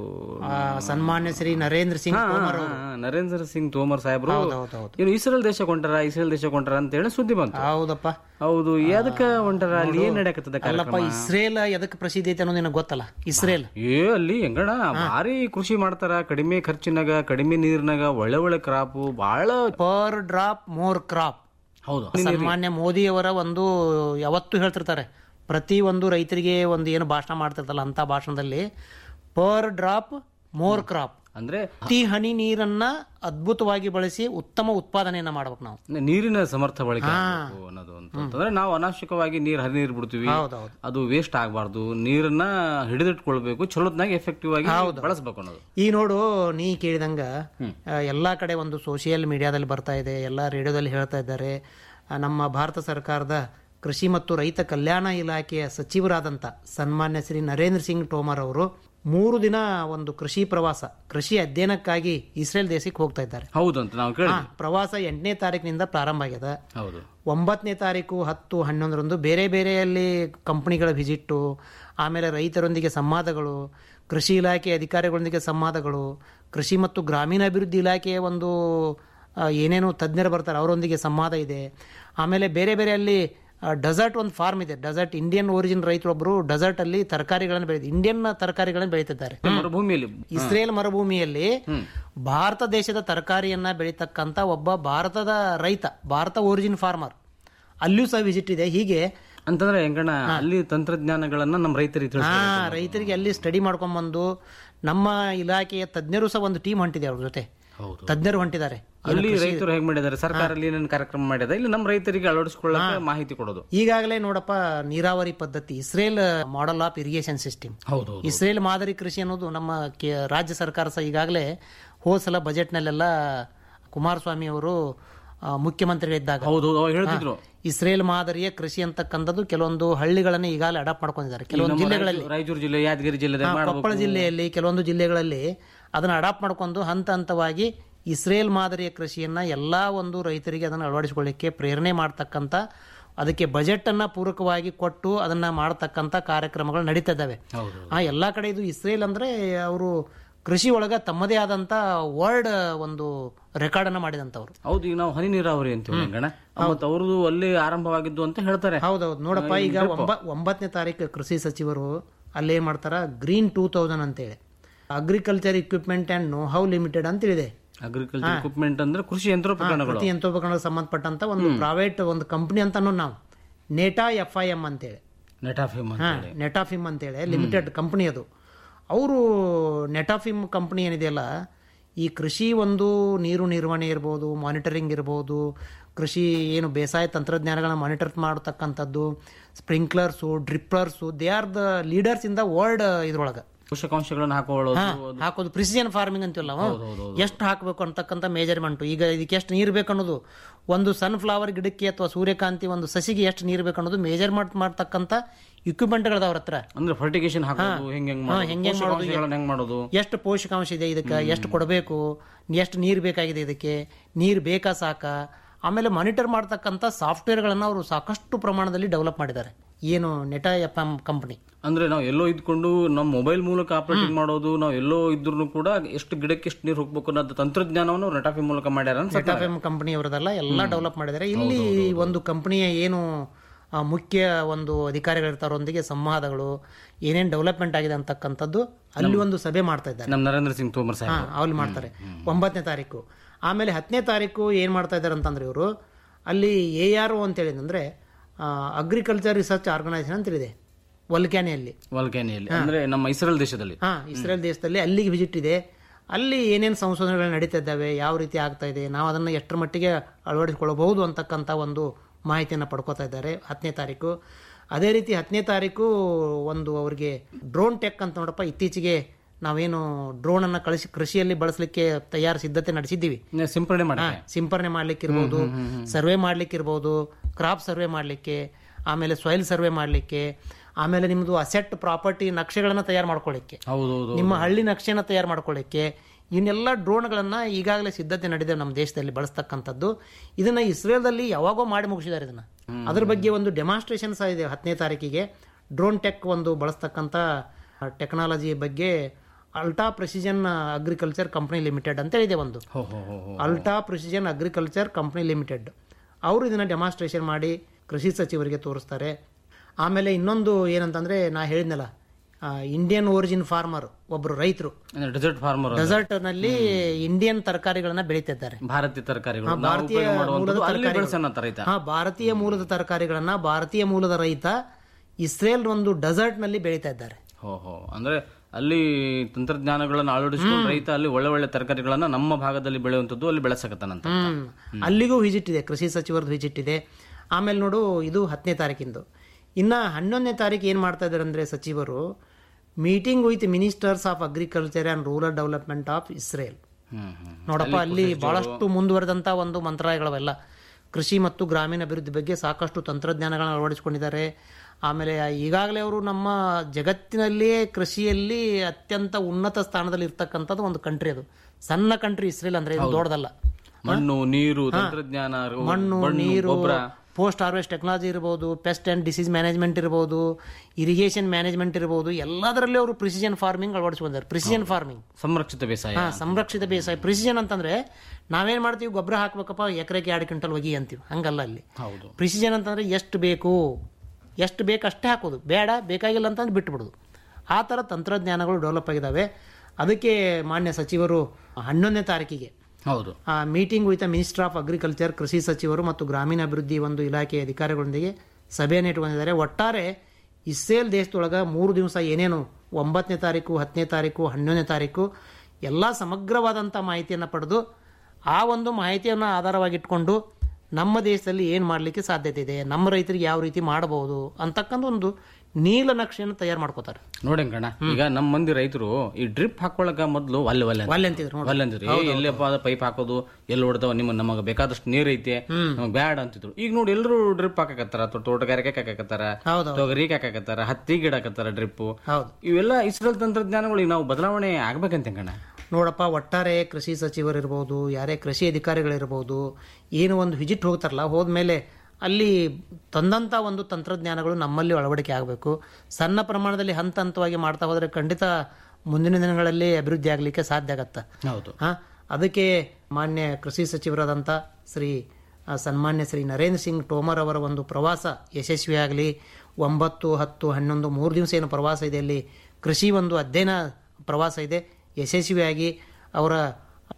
ಆ, ಸನ್ಮಾನ್ಯ ಶ್ರೀ ನರೇಂದ್ರ ಸಿಂಗ್ ತೋಮರ್ ಅವರು. ನರೇಂದ್ರ ಸಿಂಗ್ ತೋಮರ್ ಸಾಹೇಬ್ರು ಹೌದ್ ಹೌದ್ ಹೌದ್. ಇವ್ರು ಇಸ್ರೇಲ್ ದೇಶ ಕೊಂಟಾರ ಇಸ್ರೇಲ್ ದೇಶ ಕೊಂಟಾರ ಅಂತ ಹೇಳಿ ಸುದ್ದಿ ಬಂತು ಹೌದಪ್ಪ ಹೌದು ಎದಕ್ಕ ಹೊಂಟಾರ ಅಲ್ಲಿ ಏನ್ ನಡೆಯಕತ್ತದ ಅಲ್ಲಪ್ಪ ಕಾರ್ಯಕ್ರಮ ಇಸ್ರೇಲ್ ಎದಕ್ ಪ್ರಸಿದ್ಧಿ ಐತೆ ಅನ್ನೋದು ನಿನಗೆ ಗೊತ್ತಲ್ಲ ಇಸ್ರೇಲ್ ಏ ಅಲ್ಲಿ ಹೆಂಗಣ ಭಾರಿ ಕೃಷಿ ಮಾಡ್ತಾರ ಕಡಿಮೆ ಖರ್ಚಿನಾಗ ಕಡಿಮೆ ನೀರಿನಾಗ ಒಳ್ಳೆ ಒಳ್ಳೆ ಕ್ರಾಪು ಬಹಳ ಪರ್ ಡ್ರಾಪ್ ಮೋರ್ ಕ್ರಾಪ್ ಹೌದು ಸನ್ಮಾನ್ಯ ಮೋದಿ ಅವರ ಒಂದು ಯಾವತ್ತೂ ಹೇಳ್ತಿರ್ತಾರೆ ಪ್ರತಿ ಒಂದು ರೈತರಿಗೆ ಒಂದು ಏನು ಭಾಷಣ ಮಾಡ್ತಿರ್ತಲ್ಲ ಅಂತ ಭಾಷಣದಲ್ಲಿ ಪರ್ ಡ್ರಾಪ್ ಮೋರ್ ಕ್ರಾಪ್ ಅಂದ್ರೆ ಪ್ರತಿ ಹನಿ ನೀರನ್ನ ಅದ್ಭುತವಾಗಿ ಬಳಸಿ ಉತ್ತಮ ಉತ್ಪಾದನೆಯನ್ನ ಮಾಡ್ಬೇಕು ನಾವು ನೀರಿನ ಸಮರ್ಥ ಬಳಕೆ ಹಾ. ಆಗ್ಬೇಕು ಅನ್ನೋದು ಅಂತ ಅಂತಂದ್ರೆ ನಾವು ಅನಾವಶ್ಯಕವಾಗಿ ನೀರ್ ಹರಿ ನೀರ್ ಬಿಡ್ತೀವಿ ಹೌದೌದು. ಅದು ವೇಸ್ಟ್ ಆಗಬಾರ್ದು ನೀರನ್ನ ಹಿಡಿದಿಟ್ಕೊಳ್ಬೇಕು ಚಲೋತ್ನಾಗ ಎಫೆಕ್ಟಿವ್ ಆಗಿ ಬಳಸಬೇಕು ಅನ್ನೋದು ಈ ನೋಡು ನೀ ಕೇಳಿದಂಗ ಆ, ಎಲ್ಲಾ ಕಡೆ ಒಂದು ಸೋಷಿಯಲ್ ಮೀಡಿಯಾದಲ್ಲಿ ಬರ್ತಾ ಇದೆ ಎಲ್ಲಾ ರೇಡಿಯೋದಲ್ಲಿ ಹೇಳ್ತಾ ಇದ್ದಾರೆ ಆ, ನಮ್ಮ ಭಾರತ ಸರ್ಕಾರದ ಕೃಷಿ ಮತ್ತು ರೈತ ಕಲ್ಯಾಣ ಇಲಾಖೆಯ ಸಚಿವರಾದಂಥ ಸನ್ಮಾನ್ಯ ಶ್ರೀ ನರೇಂದ್ರ ಸಿಂಗ್ ತೋಮರ್ ಅವರು ಮೂರು ದಿನ ಒಂದು ಕೃಷಿ ಪ್ರವಾಸ ಕೃಷಿ ಅಧ್ಯಯನಕ್ಕಾಗಿ ಇಸ್ರೇಲ್ ದೇಶಕ್ಕೆ ಹೋಗ್ತಾ ಇದ್ದಾರೆ ಹೌದು ಅಂತ ನಾವು ಕೇಳಿ ಹಾ, ಪ್ರವಾಸ ಎಂಟನೇ ತಾರೀಕಿನಿಂದ ಪ್ರಾರಂಭ ಆಗ್ಯದ ಹೌದು ಒಂಬತ್ತನೇ ತಾರೀಕು ಹತ್ತು ಹನ್ನೊಂದರಂದು ಬೇರೆ ಬೇರೆಯಲ್ಲಿ ಕಂಪನಿಗಳ ವಿಸಿಟ್ಟು ಆಮೇಲೆ ರೈತರೊಂದಿಗೆ ಸಂವಾದಗಳು ಕೃಷಿ ಇಲಾಖೆ ಅಧಿಕಾರಿಗಳೊಂದಿಗೆ ಸಂವಾದಗಳು ಕೃಷಿ ಮತ್ತು ಗ್ರಾಮೀಣಾಭಿವೃದ್ಧಿ ಇಲಾಖೆಯ ಒಂದು ಆ, ಏನೇನು ತಜ್ಞರು ಬರ್ತಾರೆ ಅವರೊಂದಿಗೆ ಸಂವಾದ ಇದೆ ಆಮೇಲೆ ಬೇರೆ ಬೇರೆ ಅಲ್ಲಿ ಡೆಸರ್ಟ್ ಒಂದು ಫಾರ್ಮ್ ಇದೆ ಡೆಸರ್ಟ್ ಇಂಡಿಯನ್ ಒರಿಜಿನ್ ರೈತರೊಬ್ಬರು ಡೆಸರ್ಟ್ ಅಲ್ಲಿ ತರಕಾರಿಗಳನ್ನು ಬೆಳೆದ ಇಂಡಿಯನ್ ತರಕಾರಿಗಳನ್ನು ಬೆಳೀತಿದ್ದಾರೆ ಮರುಭೂಮಿಯಲ್ಲಿ ಇಸ್ರೇಲ್ ಮರುಭೂಮಿಯಲ್ಲಿ ಭಾರತ ದೇಶದ ತರಕಾರಿಯನ್ನ ಬೆಳೀತಕ್ಕಂತ ಒಬ್ಬ ಭಾರತದ ರೈತ ಭಾರತ ಒರಿಜಿನ್ ಫಾರ್ಮರ್ ಅಲ್ಲಿಯೂ ಸಹ ವಿಸಿಟ್ ಇದೆ ಹೀಗೆ ಅಂತಂದ್ರೆ ಹೆಂಗಣ್ಣ ಅಲ್ಲಿ ತಂತ್ರಜ್ಞಾನಗಳನ್ನ ನಮ್ಮ ರೈತರಿಗೆ ತಿಳಿಸ್ ಹಾ ರೈತರಿಗೆ ಅಲ್ಲಿ ಸ್ಟಡಿ ಮಾಡ್ಕೊಂಡ್ಬಂದು ನಮ್ಮ ಇಲಾಖೆಯ ತಜ್ಞರು ಸಹ ಒಂದು ಟೀಮ್ ಹೊಂಟಿದೆ ಅವ್ರ ಜೊತೆ ತಜ್ಞರು ಹೊಂಟಿದ್ದಾರೆ ಅಲ್ಲಿ ರೈತರು ಹೇಗ್ ಮಾಡಿದ್ದಾರೆ ಸರ್ಕಾರ ಅಲ್ಲಿ ಏನೇನು ಕಾರ್ಯಕ್ರಮ ಮಾಡಿದೆ ಇಲ್ಲಿ ನಮ್ಮ ರೈತರಿಗೆ ಅಳವಡಿಸಿಕೊಳ್ಳಕ್ಕೆ ಮಾಹಿತಿ ಕೊಡೋದು ಈಗಾಗಲೇ ನೋಡಪ್ಪ ನೀರಾವರಿ ಪದ್ಧತಿ Israel model of irrigation system ಹೌದು ಇಸ್ರೇಲ್ ಮಾದರಿ ಕೃಷಿ ಅನ್ನೋದು ನಮ್ಮ ಕೆ- ರಾಜ್ಯ ಸರ್ಕಾರ ಸಹ ಈಗಾಗಲೇ ಹೋದ ಸಲ ಬಜೆಟ್ನಲ್ಲೆಲ್ಲ ಕುಮಾರಸ್ವಾಮಿ ಅವರು ಆ, ಮುಖ್ಯಮಂತ್ರಿಗಳಿದ್ದಾಗ ಹೌದು ಹೌದು, ಅವ್ರು ಹೇಳ್ತಿದ್ರು. ಹಾ, ಇಸ್ರೇಲ್ ಮಾದರಿಯ ಕೃಷಿ ಅಂತಕ್ಕಂಥದ್ದು ಕೆಲವೊಂದು ಹಳ್ಳಿಗಳನ್ನ ಈಗಾಗಲೇ ಅಡಾಪ್ಟ್ ಮಾಡ್ಕೊಂಡಿದ್ದಾರೆ ಕೆಲವೊಂದು ನಮ್ಮ ಜಿಲ್ಲೆಗಳಲ್ಲಿ ರಾಯಚೂರು- ರಾಯಚೂರು ಜಿಲ್ಲೆ ಯಾದಗಿರಿ ಜಿಲ್ಲೆ ಹಾ, ಕೊಪ್ಪಳ ಜಿಲ್ಲೆಯಲ್ಲಿ ಕೆಲವೊಂದು ಜಿಲ್ಲೆಗಳಲ್ಲಿ ಅದನ್ನ ಅಡಾಪ್ಟ್ ಮಾಡ್ಕೊಂಡು ಹಂತ ಹಂತವಾಗಿ ಇಸ್ರೇಲ್ ಮಾದರಿಯ ಕೃಷಿಯನ್ನ ಎಲ್ಲಾ ಒಂದು ರೈತರಿಗೆ ಅದನ್ನು ಅಳವಡಿಸಿಕೊಳ್ಳಿಕ್ಕೆ ಪ್ರೇರಣೆ ಮಾಡ್ತಕ್ಕಂಥ ಅದಕ್ಕೆ ಬಜೆಟ್ ಅನ್ನ ಪೂರಕವಾಗಿ ಕೊಟ್ಟು ಅದನ್ನ ಮಾಡತಕ್ಕಂಥ ಕಾರ್ಯಕ್ರಮಗಳು ನಡೀತಾ ಇದ್ದಾವೆ ಆ ಎಲ್ಲಾ ಕಡೆ ಇದು ಇಸ್ರೇಲ್ ಅಂದ್ರೆ ಅವರು ಕೃಷಿ ಒಳಗ ತಮ್ಮದೇ ಆದಂತ ವರ್ಲ್ಡ್ ಒಂದು ರೆಕಾರ್ಡ್ ಅನ್ನ ಮಾಡಿದಂತವ್ರು ಹೌದು ಈಗ ನಾವು ಹನಿ ನೀರಾವರಿ ಅಂತೀವಿ ಹೆಂಗಣ್ಣ ಮತ್ತೆ ಅವ್ರದ್ದು ಅಲ್ಲಿ ಆರಂಭವಾಗಿದ್ದು ಅಂತ ಹೇಳ್ತಾರೆ ಹೌದೌದು ನೋಡಪ್ಪ ಈಗ ಒಂಬ- ಒಂಬತ್ತನೇ ತಾರೀಕು ಕೃಷಿ ಸಚಿವರು ಅಲ್ಲಿ ಏನ್ ಮಾಡ್ತಾರ ಗ್ರೀನ್ ಟೂ ತೌಸಂಡ್ ಅಂತೇಳಿ agriculture equipment and know how limited ಅಂತ ಹೇಳಿದೆ ಅಗ್ರಿಕಲ್ಚರ್ ಇಕ್ವಿಪ್ಮೆಂಟ್ ಅಂದ್ರೆ ಕೃಷಿ ಯಂತ್ರೋಪಕರಣಗಳು ಪ್ರತಿ ಯಂತ್ರೋಪಕರಣಕ್ಕೆ ಸಂಬಂಧಪಟ್ಟಂತ ಒಂದು ಪ್ರೈವೇಟ್ ಒಂದು ಕಂಪನಿ ಅಂತಾನು ನಾವು ನೇಟಾ ಎಫ್ ಐ ಎಂ ಅಂತೇಳಿ ನೆಟಾಫಿಮ್ ಹಾ ನೆಟಾಫಿಮ್ ಅಂತೇಳಿ ಲಿಮಿಟೆಡ್ ಕಂಪನಿ ಅದು ಅವರು ನೆಟಾಫಿಮ್ ಕಂಪನಿ ಏನಿದೆಯಲ್ಲ ಈ ಕೃಷಿ ಒಂದು ನೀರು ನಿರ್ವಹಣೆ ಇರ್ಬೋದು ಮಾನಿಟರಿಂಗ್ ಇರ್ಬೋದು ಕೃಷಿ ಏನು ಬೇಸಾಯ ತಂತ್ರಜ್ಞಾನಗಳನ್ನ ಮಾನಿಟರ್ ಮಾಡತಕ್ಕಂಥದ್ದು ಸ್ಪ್ರಿಂಕ್ಲರ್ಸು ಡ್ರಿಪ್ಲರ್ಸು they are the leaders in the world ಇದ್ರೊಳಗೆ ಪೋಷಕಾಂಶಗಳನ್ನು ಹಾಕೊಳ್ಳೋದು ಹಾ, ಹಾಕೋದು ಪ್ರಿಸಿಷನ್ ಫಾರ್ಮಿಂಗ್ ಅಂತೀವಲ್ಲ ನಾವು ಎಷ್ಟು ಹಾಕಬೇಕು ಅಂತಕ್ಕಂಥ ಮೇಜರ್ಮೆಂಟ್ ಈಗ ಇದಕ್ಕೆ ಎಷ್ಟು ನೀರು ಬೇಕನ್ನೋದು ಒಂದು ಸನ್ಫ್ಲವರ್ ಗಿಡಕ್ಕೆ ಅಥವಾ ಸೂರ್ಯಕಾಂತಿ ಒಂದು ಸಸಿಗೆ ಎಷ್ಟು ನೀರು ಬೇಕನ್ನೋದು ಮೇಜರ್ಮೆಂಟ್ ಮಾಡ್ತಕ್ಕಂಥ ಇಕ್ವಿಪ್ಮೆಂಟ್ಗಳದ ಅವ್ರ ಹತ್ರ ಅಂದ್ರೆ ಫರ್ಟಿಗೇಷನ್ ಹಾಕೋದು ಹೆಂಗ್ ಹೆಂಗ್ ಹಾ, ಮಾಡೋದು ಹೆಂಗ್ ಹೆಂಗ್ ಮಾಡೋದು, ಪೋಷಕಾಂಶಗಳನ್ನ ಹೆಂಗ್ ಮಾಡೋದು ಎಷ್ಟು ಪೋಷಕಾಂಶ ಇದೆ ಇದಕ್ಕೆ ಎಷ್ಟು ಕೊಡಬೇಕು ಎಷ್ಟು ನೀರು ಬೇಕಾಗಿದೆ ಇದಕ್ಕೆ ನೀರು ಬೇಕಾ ಸಾಕ ಆಮೇಲೆ ಮಾನಿಟರ್ ಮಾಡ್ತಕ್ಕಂಥ ಸಾಫ್ಟ್ವೇರ್ಗಳನ್ನು ಅವರು ಸಾಕಷ್ಟು ಪ್ರಮಾಣದಲ್ಲಿ ಡೆವಲಪ್ ಮಾಡಿದ್ದಾರೆ ಏನು ನೆಟಾ ಎಫ್ ಎಂ ಕಂಪನಿ ಅಂದ್ರೆ ನಾವು ಎಲ್ಲೋ ಇದ್ಕೊಂಡು ನಮ್ಮ ಮೊಬೈಲ್ ಮೂಲಕ ಆಪರೇಟಿಂಗ್ ಮಾಡೋದು ನಾವು ಎಲ್ಲೋ ಇದ್ರೂ ಕೂಡ ಎಷ್ಟು ಗಿಡಕ್ಕೆ ಎಷ್ಟು ನೀರು ಹೋಗ್ಬೇಕು ಅನ್ನೋದು ತಂತ್ರಜ್ಞಾನವನ್ನು ನೆಟಾಫಿ ಮೂಲಕ ಮಾಡ್ಯಾರ ಅನ್ಸುತ್ತೆ ನೆಟ್ ಎಫ್ ಎಂ ಕಂಪನಿ ಅವರದೆಲ್ಲ ಎಲ್ಲ ಡೆವಲಪ್ ಮಾಡಿದ್ದಾರೆ ಇಲ್ಲಿ ಒಂದು ಕಂಪನಿಯ ಏನು ಆ, ಮುಖ್ಯ ಒಂದು ಅಧಿಕಾರಿಗಳಿರ್ತಾರೊಂದಿಗೆ ಸಂವಾದಗಳು ಏನೇನು ಡೆವಲಪ್ಮೆಂಟ್ ಆಗಿದೆ ಅಂತಕ್ಕಂಥದ್ದು ಅಲ್ಲಿ ಒಂದು ಸಭೆ ಮಾಡ್ತಾ ಇದ್ದಾರೆ ನಮ್ಮ ನರೇಂದ್ರ ಸಿಂಗ್ ತೋಮರ್ ಹಾ ಸಾಹೇಬ್ ಅಲ್ಲಿ ಮಾಡ್ತಾರೆ ಒಂಬತ್ತನೇ ತಾರೀಕು ಆಮೇಲೆ ಹತ್ತನೇ ತಾರೀಕು ಏನು ಮಾಡ್ತಾ ಇದ್ದಾರೆ ಅಂತಂದ್ರೆ ಇವರು ಅಲ್ಲಿ ಎ ಆರ್ ಒ ಅಂತೇಳಿ ಅಂದ್ರೆ ಅಗ್ರಿಕಲ್ಚರ್ ರಿಸರ್ಚ್ ಆರ್ಗನೈಸೇಷನ್ ಅಂತೇಳಿದೆ ವಲ್ಕ್ಯಾನಿಯಲ್ಲಿ ವಲ್ಕ್ಯಾನಿಯಲ್ಲಿ ಅಂದ್ರೆ ನಮ್ಮ ಇಸ್ರೇಲ್ ದೇಶದಲ್ಲಿ ಹಾ ಇಸ್ರೇಲ್ ದೇಶದಲ್ಲಿ ಅಲ್ಲಿಗೆ ವಿಸಿಟ್ ಇದೆ ಅಲ್ಲಿ ಏನೇನು ಸಂಶೋಧನೆಗಳು ನಡೀತಾ ಇದ್ದಾವೆ ಯಾವ ರೀತಿ ಆಗ್ತಾ ಇದೆ ನಾವು ಅದನ್ನು ಎಷ್ಟರ ಮಟ್ಟಿಗೆ ಅಳವಡಿಸಿಕೊಳ್ಳಬಹುದು ಅಂತಕ್ಕಂಥ ಒಂದು ಮಾಹಿತಿಯನ್ನು ಪಡ್ಕೋತಾ ಇದ್ದಾರೆ ಹತ್ತನೇ ತಾರೀಕು ಅದೇ ರೀತಿ ಹತ್ತನೇ ತಾರೀಕು ಒಂದು ಅವರಿಗೆ ಡ್ರೋನ್ ಟೆಕ್ ಅಂತ ನೋಡಪ್ಪ ಇತ್ತೀಚೆಗೆ ನಾವೇನು ಡ್ರೋನ್ ಅನ್ನ ಕಳಿಸಿ ಕೃಷಿಯಲ್ಲಿ ಬಳಸಲಿಕ್ಕೆ ತಯಾರು ಸಿದ್ಧತೆ ನಡೆಸಿದ್ದೀವಿ ಸಿಂಪರಣೆ ಮಾಡಿ ಹಾ, ಸಿಂಪರಣೆ ಮಾಡ್ಲಿಕ್ಕೆ ಇರ್ಬೋದು ಸರ್ವೆ ಮಾಡ್ಲಿಕ್ಕೆ ಇರ್ಬೋದು ಕ್ರಾಪ್ ಸರ್ವೆ ಮಾಡ್ಲಿಕ್ಕೆ ಆಮೇಲೆ ಸಾಯಿಲ್ ಸರ್ವೆ ಮಾಡ್ಲಿಕ್ಕೆ ಆಮೇಲೆ ನಿಮ್ದು ಅಸೆಟ್ ಪ್ರಾಪರ್ಟಿ ನಕ್ಷೆಗಳನ್ನ ತಯಾರು ಮಾಡ್ಕೊಳ್ಳಿಕ್ಕೆ ಹೌದೌದು ನಿಮ್ಮ ಹಳ್ಳಿ ನಕ್ಷೆನ ತಯಾರು ಮಾಡ್ಕೊಳ್ಳಿಕ್ಕೆ ಇವನ್ನೆಲ್ಲ ಡ್ರೋನ್ಗಳನ್ನ ಈಗಾಗಲೇ ಸಿದ್ಧತೆ ನಡೆದಿದೆ ನಮ್ಮ ದೇಶದಲ್ಲಿ ಬಳಸ್ತಕ್ಕಂಥದ್ದು ಇದನ್ನ ಇಸ್ರೇಲ್ದಲ್ಲಿ ಯಾವಾಗೋ ಮಾಡಿ ಮುಗಿಸಿದ್ದಾರೆ ಇದನ್ನ ಅದ್ರ ಬಗ್ಗೆ ಒಂದು ಡೆಮಾನ್ಸ್ಟ್ರೇಷನ್ ಸಹ ಇದೆ ಹತ್ತನೇ ತಾರೀಕಿಗೆ ಡ್ರೋನ್ ಟೆಕ್ ಒಂದು ಬಳಸ್ತಕ್ಕಂಥ ಟೆಕ್ನಾಲಜಿ ಬಗ್ಗೆ Alta precision agriculture company limited ಅಂತ ಇದೆ ಒಂದು ಹೋ ಹೋ ಹೋ ಹೋ Alta precision agriculture company limited ಅವರು ಇದನ್ನ ಡೆಮಾನ್ಸ್ಟ್ರೇಷನ್ ಮಾಡಿ ಕೃಷಿ ಸಚಿವರಿಗೆ ತೋರಿಸ್ತಾರೆ ಆಮೇಲೆ ಇನ್ನೊಂದು ಏನಂತಂದ್ರೆ ನಾ ಹೇಳಿದ್ನಲ್ಲ ಇಂಡಿಯನ್ ಒರಿಜಿನ್ ಫಾರ್ಮರ್ ಒಬ್ರು ರೈತರು ಡೆಸರ್ಟ್ ಫಾರ್ಮರ್ ಡೆಸರ್ಟ್ ನಲ್ಲಿ ಇಂಡಿಯನ್ ತರಕಾರಿಗಳನ್ನ ಬೆಳೀತಿದ್ದಾರೆ ಭಾರತೀಯ ತರಕಾರಿಗಳು ಹಾ, ನಾವು ಭಾರತೀಯ ಉಪಯೋಗ ಮಾಡುವಂಥದ್ದು ಮೂಲದ ಅಲ್ಲಿ ತರಕಾರಿಗಳು. ಬೆಳೆಸೋಣ ರೈತ ಹಾ ಭಾರತೀಯ ಮೂಲದ ತರಕಾರಿಗಳನ್ನ ಭಾರತೀಯ ಮೂಲದ ರೈತ ಇಸ್ರೇಲ್ ಒಂದು ಡೆಸರ್ಟ್ ನಲ್ಲಿ ಬೆಳೀತಾ ಇದ್ದಾರೆ ಹೋ ಹೋ ಅಂದ್ರೆ ಅಲ್ಲಿ ತಂತ್ರಜ್ಞಾನಗಳನ್ನ ಅಳವಡಿಸಿಕೊಂಡು ರೈತ ಅಲ್ಲಿ ಒಳ್ಳೆ ಒಳ್ಳೆ ತರಕಾರಿಗಳನ್ನ ನಮ್ಮ ಭಾಗದಲ್ಲಿ ಬೆಳೆಯುವಂಥದ್ದು ಅಲ್ಲಿ ಬೆಳೆಸಕತ್ತಾನಂತ ಹ್ಮ್ ಅಲ್ಲಿಗೂ ವಿಸಿಟ್ ಇದೆ ಕೃಷಿ ಸಚಿವರದ್ದು ವಿಸಿಟ್ ಇದೆ ಆಮೇಲೆ ನೋಡು ಇದು ಹತ್ತನೇ ತಾರೀಕಿಂದು ಇನ್ನ ಹನ್ನೊಂದನೇ ತಾರೀಕು ಏನ್ ಮಾಡ್ತಾ ಇದ್ದಾರೆ ಅಂದ್ರೆ ಸಚಿವರು meeting with ministers of agriculture and rural development of Israel hmm hmm ನೋಡಪ್ಪ ಅಲ್ಲಿ ಬಹಳಷ್ಟು ಮುಂದುವರೆದಂತ ಒಂದು ಮಂತ್ರಾಲಯಗಳವೆಲ್ಲ ಕೃಷಿ ಮತ್ತು ಗ್ರಾಮೀಣ ಅಭಿವೃದ್ಧಿ ಬಗ್ಗೆ ಸಾಕಷ್ಟು ತಂತ್ರಜ್ಞಾನಗಳನ್ನ ಅಳವಡಿಸಿಕೊಂಡಿದ್ದಾರೆ ಆಮೇಲೆ ಈಗಾಗಲೇ ಅವರು ನಮ್ಮ ಜಗತ್ತಿನಲ್ಲಿಯೇ ಕೃಷಿಯಲ್ಲಿ ಅತ್ಯಂತ ಉನ್ನತ ಸ್ಥಾನದಲ್ಲಿ ಇರ್ತಕ್ಕಂಥದ್ದು ಒಂದು ಕಂಟ್ರಿ ಅದು ಸಣ್ಣ ಕಂಟ್ರಿ ಇಸ್ರೇಲ್ ಅಂದ್ರೆ ಇದು ದೊಡ್ಡದಲ್ಲ ಮಣ್ಣು ನೀರು ತಂತ್ರಜ್ಞಾನ ರು- ಮಣ್ಣು ನೀರು ಗೊಬ್ಬರ ಪೋಸ್ಟ್ ಹಾರ್ವೆಸ್ಟ್ ಟೆಕ್ನಾಲಜಿ ಇರ್ಬೋದು ಪೆಸ್ಟ್ ಅಂಡ್ ಡಿಸೀಸ್ ಮ್ಯಾನೇಜ್ಮೆಂಟ್ ಇರ್ಬೋದು ಇರಿಗೇಷನ್ ಮ್ಯಾನೇಜ್ಮೆಂಟ್ ಇರ್ಬೋದು ಎಲ್ಲದರಲ್ಲಿ ಅವರು ಪ್ರಿಸಿಷನ್ ಫಾರ್ಮಿಂಗ್ ಅಳವಡಿಸಿಕೊಂಡಿದ್ದಾರೆ ಪ್ರಿಸಿಷನ್ ಫಾರ್ಮಿಂಗ್ ಸಂರಕ್ಷಿತ ಬೇಸಾಯ ಹಾ ಸಂರಕ್ಷಿತ ಬೇಸಾಯ ಪ್ರಿಸಿಷನ್ ಅಂತಂದ್ರೆ ನಾವೇನ್ ಮಾಡ್ತೀವಿ ಗೊಬ್ಬರ ಹಾಕ್ಬೇಕಪ್ಪ ಎಕರೆಗೆ ಎರಡು ಕ್ವಿಂಟಲ್ ಒಗಿ ಅಂತೀವಿ ಹಂಗಲ್ಲ ಅಲ್ಲಿ ಹೌದು ಪ್ರಿಸಿಷನ್ ಅಂತಂದ್ರೆ ಎಷ್ಟು ಬೇಕು ಎಷ್ಟು ಬೇಕು ಅಷ್ಟೇ ಹಾಕೋದು ಬೇಡ ಬೇಕಾಗಿಲ್ಲ ಅಂತಂದ್ರೆ ಬಿಟ್ಬಿಡೋದು ಆ ಥರ ತಂತ್ರಜ್ಞಾನಗಳು ಡೆವಲಪ್ ಆಗಿದ್ದಾವೆ ಅದಕ್ಕೆ ಮಾನ್ಯ ಸಚಿವರು ಹನ್ನೊಂದನೇ ತಾರೀಕಿಗೆ ಹೌದು ಆ meeting with minister of agriculture ಕೃಷಿ ಸಚಿವರು ಮತ್ತು ಗ್ರಾಮೀಣಾಭಿವೃದ್ಧಿ ಒಂದು ಇಲಾಖೆಯ ಅಧಿಕಾರಿಗಳೊಂದಿಗೆ ಸಭೆಯನ್ನು ಇಟ್ಕೊಂಡಿದ್ದಾರೆ ಒಟ್ಟಾರೆ ಇಸ್ರೇಲ್ ದೇಶದೊಳಗೆ ಮೂರು ದಿವಸ ಏನೇನು ಒಂಬತ್ತನೇ ತಾರೀಕು ಹತ್ತನೇ ತಾರೀಕು ಹನ್ನೊಂದನೇ ತಾರೀಕು ಎಲ್ಲ ಸಮಗ್ರವಾದಂಥ ಮಾಹಿತಿಯನ್ನು ಪಡೆದು ಆ ಒಂದು ಮಾಹಿತಿಯನ್ನು ಆಧಾರವಾಗಿಟ್ಕೊಂಡು ನಮ್ಮ ದೇಶದಲ್ಲಿ ಏನು ಮಾಡಲಿಕ್ಕೆ ಸಾಧ್ಯತೆ ಇದೆ ನಮ್ಮ ರೈತರಿಗೆ ಯಾವ ರೀತಿ ಮಾಡಬಹುದು ಅಂತಕ್ಕಂಥ ಒಂದು ನೀಲನಕ್ಷೆಯನ್ನು ತಯಾರು ಮಾಡ್ಕೋತಾರೆ ನೋಡಿ ಕಣ ಈಗ ನಮ್ಮ ಮಂದಿ ರೈತರು ಈ ಡ್ರಿಪ್ ಹಾಕೊಳಕ ಮೊದ್ಲು ಒಲ್ಲೆ ಒಲ್ಲೆ ಅಂತ. ಒಲ್ಲೆ ಅಂತಿದ್ರು ನೋಡಿ. ಒಲ್ಲೆ ಅಂತಿದ್ರು ಏ, ಎಲ್ಲಪ್ಪ ಅದ ಪೈಪ್ ಹಾಕೋದು ಎಲ್ಲಿ ಹೊಡ್ತಾವ ನಿಮ್ಮ ನಮಗೆ ಬೇಕಾದಷ್ಟು ನೀರ್ ಐತೆ ನಮಗ್ ಬ್ಯಾಡ ಅಂತಿದ್ರು ಈಗ ನೋಡಿ ಎಲ್ಲರೂ ಡ್ರಿಪ್ ಹಾಕಕತ್ತಾರ ತೋ- ತೋಟಗಾರಿಕೆ ಹಾಕಕತ್ತಾರ ಹೌದು. ತೊಗರಿಗೆ ಹಾಕಕತ್ತಾರ ಹತ್ತಿ ಗಿಡ ಹಾಕತ್ತಾರ ಡ್ರಿಪ್ ಹೌದು ಇವೆಲ್ಲ ಇಸ್ರೇಲ್ ತಂತ್ರಜ್ಞಾನಗಳು ಈಗ ನಾವು ಬದಲಾವಣೆ ಆಗ್ಬೇಕಂತ ಕಣ ನೋಡಪ್ಪ ಒಟ್ಟಾರೆ ಕೃಷಿ ಸಚಿವರಿರ್ಬೋದು ಯಾರೇ ಕೃಷಿ ಅಧಿಕಾರಿಗಳಿರ್ಬೋದು ಏನು ಒಂದು ವಿಜಿಟ್ ಹೋಗ್ತಾರಲ್ಲ ಹೋದ್ಮೇಲೆ ಅಲ್ಲಿ ತಂದಂಥ ಒಂದು ತಂತ್ರಜ್ಞಾನಗಳು ನಮ್ಮಲ್ಲಿ ಅಳವಡಿಕೆ ಆಗಬೇಕು ಸಣ್ಣ ಪ್ರಮಾಣದಲ್ಲಿ ಹಂತ ಹಂತವಾಗಿ ಮಾಡ್ತಾ ಹೋದರೆ ಖಂಡಿತ ಮುಂದಿನ ದಿನಗಳಲ್ಲಿ ಅಭಿವೃದ್ಧಿ ಆಗಲಿಕ್ಕೆ ಸಾಧ್ಯ ಆಗತ್ತ ಹೌದು ಹಾ ಅದಕ್ಕೆ ಮಾನ್ಯ ಕೃಷಿ ಸಚಿವರಾದಂಥ ಶ್ರೀ ಆ, ಸನ್ಮಾನ್ಯ ಶ್ರೀ ನರೇಂದ್ರ ಸಿಂಗ್ ತೋಮರ್ ಅವರ ಒಂದು ಪ್ರವಾಸ ಯಶಸ್ವಿಯಾಗಲಿ ಒಂಬತ್ತು ಹತ್ತು ಹನ್ನೊಂದು ಮೂರು ದಿವಸ ಏನು ಪ್ರವಾಸ ಇದೆ ಅಲ್ಲಿ ಕೃಷಿ ಒಂದು ಅಧ್ಯಯನ ಪ್ರವಾಸ ಇದೆ ಯಶಸ್ವಿಯಾಗಿ ಅವರ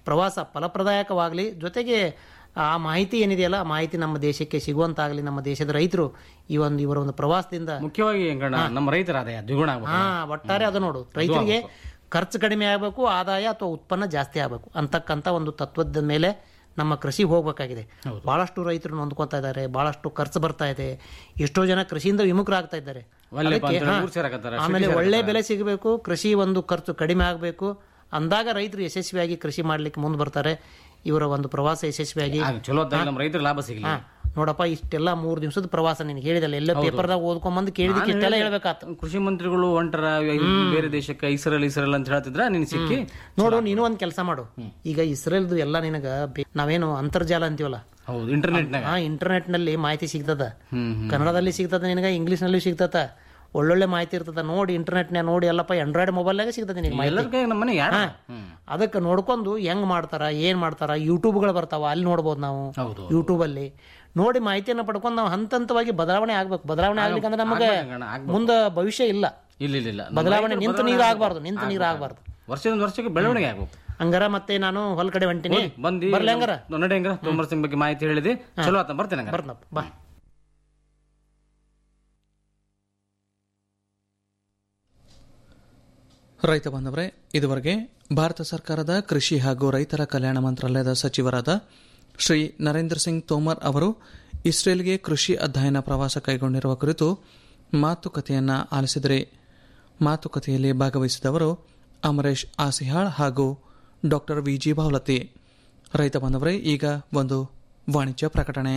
ಪ್ರವಾಸ ಫಲಪ್ರದಾಯಕವಾಗಲಿ ಜೊತೆಗೆ ಆ ಮಾಹಿತಿ ಏನಿದೆಯಲ್ಲ ಆ ಮಾಹಿತಿ ನಮ್ಮ ದೇಶಕ್ಕೆ ಸಿಗುವಂತಾಗಲಿ ನಮ್ಮ ದೇಶದ ರೈತರು ಈ ಒಂದು ಇವರ ಒಂದು ಪ್ರವಾಸದಿಂದ ಮುಖ್ಯವಾಗಿ ಹೆಂಗಣ್ಣ ನಮ್ಮ ರೈತರ ಆದಾಯ ದ್ವಿಗುಣ ಆಗ್ಬೇಕು ಹಾ ಒಟ್ಟಾರೆ ಅದು ನೋಡು ರೈತರಿಗೆ ಖರ್ಚು ಕಡಿಮೆ ಆಗಬೇಕು ಆದಾಯ ಅಥವಾ ಉತ್ಪನ್ನ ಜಾಸ್ತಿ ಆಗಬೇಕು ಅಂತಕ್ಕಂಥ ಒಂದು ತತ್ವದ ಮೇಲೆ ನಮ್ಮ ಕೃಷಿ ಹೋಗ್ಬೇಕಾಗಿದೆ ಬಹಳಷ್ಟು ರೈತರು ನೊಂದ್ಕೊತಾ ಇದ್ದಾರೆ ಬಹಳಷ್ಟು ಖರ್ಚು ಬರ್ತಾ ಇದೆ ಎಷ್ಟೋ ಜನ ಕೃಷಿಯಿಂದ ವಿಮುಖರಾಗ್ತಾ ಇದ್ದಾರೆ ಒಳ್ಳೆಪ್ಪ ಅದಕ್ಕೆ, ಅಂತೇಳಿ ಹಾ, ಊರ್ ಸೇರಾಕತ್ತಾರ, ಆಮೇಲೆ ಸಿಟಿ ಒಳ್ಳೆ ಸೇರಾಕತ್ತಾರ. ಬೆಲೆ ಸಿಗಬೇಕು ಕೃಷಿ ಒಂದು ಖರ್ಚು ಕಡಿಮೆ ಆಗಬೇಕು ಅಂದಾಗ ರೈತರು ಯಶಸ್ವಿಯಾಗಿ ಕೃಷಿ ಮಾಡ್ಲಿಕ್ಕೆ ಮುಂದೆ ಬರ್ತಾರೆ ಇವರ ಒಂದು ಪ್ರವಾಸ ಯಶಸ್ವಿಯಾಗಿ ಆಗ ಚಲೋ ಹೊತ್ತಾಗಿ ನಮ್ಮ ರೈತರಿಗೆ ಲಾಭ ಸಿಗಲಿ ಹಾ, ನೋಡಪ್ಪ ಇಷ್ಟೆಲ್ಲ ಮೂರು ದಿವಸದ ಪ್ರವಾಸ ನಿನಗೆ ಹೇಳಿದಲ್ಲ ಎಲ್ಲ ಪೇಪರ್ದಾಗ ಓದ್ಕೊಂಬಂದು ಕೇಳಿದಕ್ಕೆ ಇಷ್ಟೆಲ್ಲ ಹೇಳ್ಬೇಕಾತ ಕೃಷಿ ಮಂತ್ರಿಗಳು ಹೊಂಟರ ಬೇರೆ ದೇಶಕ್ಕೆ ಇಸ್ರೇಲ್ ಇಸ್ರೇಲ್ ಅಂತ ಹೇಳ್ತಿದ್ರ ನೀನ್ ಸಿಕ್ಕಿ ನೋಡು ನೀನು ಒಂದ್ ಕೆಲಸ ಮಾಡು ಈಗ ಇಸ್ರೇಲ್ದು ಎಲ್ಲ ನಿನಗ ಬೆ- ನಾವೇನು ಅಂತರ್ಜಾಲ ಅಂತೀವಲ್ಲ ಹೌದು ಇಂಟರ್ನೆಟ್ ಆ ಇಂಟರ್ನೆಟ್ ನಲ್ಲಿ ಮಾಹಿತಿ ಸಿಗ್ತದ ಕನ್ನಡದಲ್ಲಿ ಸಿಗ್ತದ ನಿನಗ ಇಂಗ್ಲಿಷ್ ನಲ್ಲಿ ಸಿಗ್ತದ ಒಳ್ಳೊಳ್ಳೆ ಮಾಹಿತಿ ಇರ್ತದ ನೋಡಿ ಇಂಟರ್ನೆಟ್ ನ್ಯಾಗ ನೋಡಿ ಎಲ್ಲಪ್ಪ ಆಂಡ್ರಾಯ್ಡ್ ಮೊಬೈಲ್ನಾಗ ಸಿಗ್ತದೆ ನಿನಗೆ ಮಾಹಿತಿ ಎಲ್ಲರ ಕೈ ನಮ್ಮ ಮನೆ ಯಾರು ಹಾ. ಅದಕ್ಕೆ ನೋಡ್ಕೊಂಡು ಹೆಂಗ್ ಮಾಡ್ತಾರ ಏನ್ ಮಾಡ್ತಾರ ಯೂಟ್ಯೂಬ್ಗಳು ಬರ್ತಾವ ಅಲ್ಲಿ ನೋಡ್ಬೋದು ನಾವು ಯೂಟ್ಯೂಬ್ ಅಲ್ಲಿ ನೋಡಿ ಮಾಹಿತಿಯನ್ನ ಪಡ್ಕೊಂಡು ನಾವು ಹಂತ ಹಂತವಾಗಿ ಬದಲಾವಣೆ ಆಗ್ಬೇಕು ಬದಲಾವಣೆ ಆಗ್ಲಿಕ್ಕಂದ್ರೆ ನಮಗೆ ಆಗ್ಬೇಕಣ್ಣ, ಆಗ್ಬೇಕು. ಮುಂದೆ ಭವಿಷ್ಯ ಇಲ್ಲ ಇಲ್ಲ ಇಲ್ಲ ಇಲ್ಲ ನಮ್ಮ ಬದಲಾವಣೆ ರೈತರು ನಿಂತು ಬದಲಾವಣೆ ನೀರು ಆಗ್ಬೇಕು. ಆಗ್ಬಾರ್ದು ನಿಂತು ನೀರು ಆಗ್ಬಾರ್ದು ವರ್ಷದಿಂದ ವರ್ಷಕ್ಕೆ ಬೆಳವಣಿಗೆ ಆಗ್ಬೇಕು ಹಂಗಾರ ಮತ್ತೆ ನಾನು ಹೊಲ ಕಡೆ ಹೊಂಟಿನಿ ಬಂದಿ ಬರ್ಲಿ ಹಂಗಾರ ನಡೆ ಹಂಗಾರ ತೋಮರ್ ಸಿಂಗ್ ಬಗ್ಗೆ ಮಾಹಿತಿ ಹೇಳಿದಿ ಚಲೋ ಆತ ಬರ್ತೇನೆ ಹಂಗಾರ ಬರ್ನಪ್ಪ ಬಾ ರೈತ ಬಾಂಧವರೇ ಇದುವರೆಗೆ ಭಾರತ ಸರ್ಕಾರದ ಕೃಷಿ ಹಾಗೂ ರೈತರ ಕಲ್ಯಾಣ ಮಂತ್ರಾಲಯದ ಸಚಿವರಾದ ಶ್ರೀ ನರೇಂದ್ರ ಸಿಂಗ್ ತೋಮರ್ ಅವರು ಇಸ್ರೇಲ್ಗೆ ಕೃಷಿ ಅಧ್ಯಯನ ಪ್ರವಾಸ ಕೈಗೊಂಡಿರುವ ಕುರಿತು ಮಾತುಕತೆಯನ್ನ ಆಲಿಸಿದರೆ ಮಾತುಕತೆಯಲ್ಲಿ ಭಾಗವಹಿಸಿದವರು ಅಮರೇಶ್ ಆಸಿಹಾಳ್ ಹಾಗೂ ಡಾಕ್ಟರ್ ವಿಜಿ ಬಾವಲತಿ ರೈತ ಬಾಂಧವರೇ ಈಗ ಒಂದು ವಾಣಿಜ್ಯ ಪ್ರಕಟಣೆ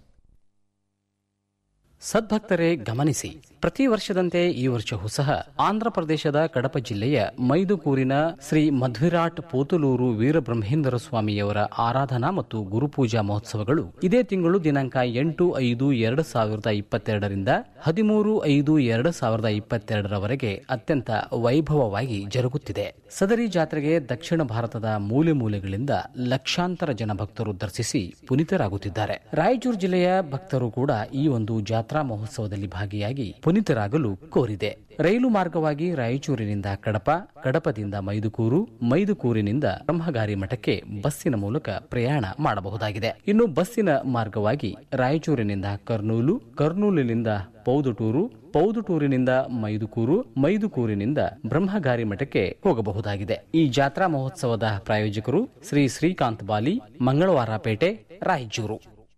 ಸದ್ಭಕ್ತರೇ ಗಮನಿಸಿ ಪ್ರತಿ ವರ್ಷದಂತೆ ಈ ವರ್ಷವೂ ಸಹ ಆಂಧ್ರಪ್ರದೇಶದ ಕಡಪ ಜಿಲ್ಲೆಯ ಮೈದುಕೂರಿನ ಶ್ರೀ ಮಧ್ವಿರಾಟ್ ಪೋತುಲೂರು ವೀರಬ್ರಹ್ಮೇಂದ್ರ ಸ್ವಾಮಿಯವರ ಆರಾಧನಾ ಮತ್ತು ಗುರುಪೂಜಾ ಮಹೋತ್ಸವಗಳು ಇದೇ ತಿಂಗಳು ದಿನಾಂಕ ಎಂಟು ಐದು ಎರಡು ಸಾವಿರದ ಇಪ್ಪತ್ತೆರಡರಿಂದ ಹದಿಮೂರು ಐದು ಎರಡು ಸಾವಿರದ ಇಪ್ಪತ್ತೆರಡರವರೆಗೆ ಅತ್ಯಂತ ವೈಭವವಾಗಿ ಜರುಗುತ್ತಿದೆ ಸದರಿ ಜಾತ್ರೆಗೆ ದಕ್ಷಿಣ ಭಾರತದ ಮೂಲೆ ಮೂಲೆಗಳಿಂದ ಲಕ್ಷಾಂತರ ಜನ ಭಕ್ತರು ದರ್ಶಿಸಿ ಪುನೀತರಾಗುತ್ತಿದ್ದಾರೆ ರಾಯಚೂರು ಜಿಲ್ಲೆಯ ಭಕ್ತರು ಕೂಡ ಈ ಒಂದು ಜಾತ್ರಾ ಮಹೋತ್ಸವದಲ್ಲಿ ಭಾಗಿಯಾಗಿ ಪುನೀತರಾಗಲು ಕೋರಿದೆ ರೈಲು ಮಾರ್ಗವಾಗಿ ರಾಯಚೂರಿನಿಂದ ಕಡಪ ಕಡಪದಿಂದ ಮೈದುಕೂರು ಮೈದುಕೂರಿನಿಂದ ಬ್ರಹ್ಮಗಾರಿ ಮಠಕ್ಕೆ ಬಸ್ಸಿನ ಮೂಲಕ ಪ್ರಯಾಣ ಮಾಡಬಹುದಾಗಿದೆ ಇನ್ನು ಬಸ್ಸಿನ ಮಾರ್ಗವಾಗಿ ರಾಯಚೂರಿನಿಂದ ಕರ್ನೂಲು ಕರ್ನೂಲಿನಿಂದ ಪೌದುಟೂರು ಪೌದುಟೂರಿನಿಂದ ಮೈದುಕೂರು ಮೈದುಕೂರಿನಿಂದ ಬ್ರಹ್ಮಗಾರಿ ಮಠಕ್ಕೆ ಹೋಗಬಹುದಾಗಿದೆ ಈ ಜಾತ್ರಾ ಮಹೋತ್ಸವದ ಪ್ರಾಯೋಜಕರು ಶ್ರೀ ಶ್ರೀಕಾಂತ್ ಬಾಲಿ ಮಂಗಳವಾರಪೇಟೆ ರಾಯಚೂರು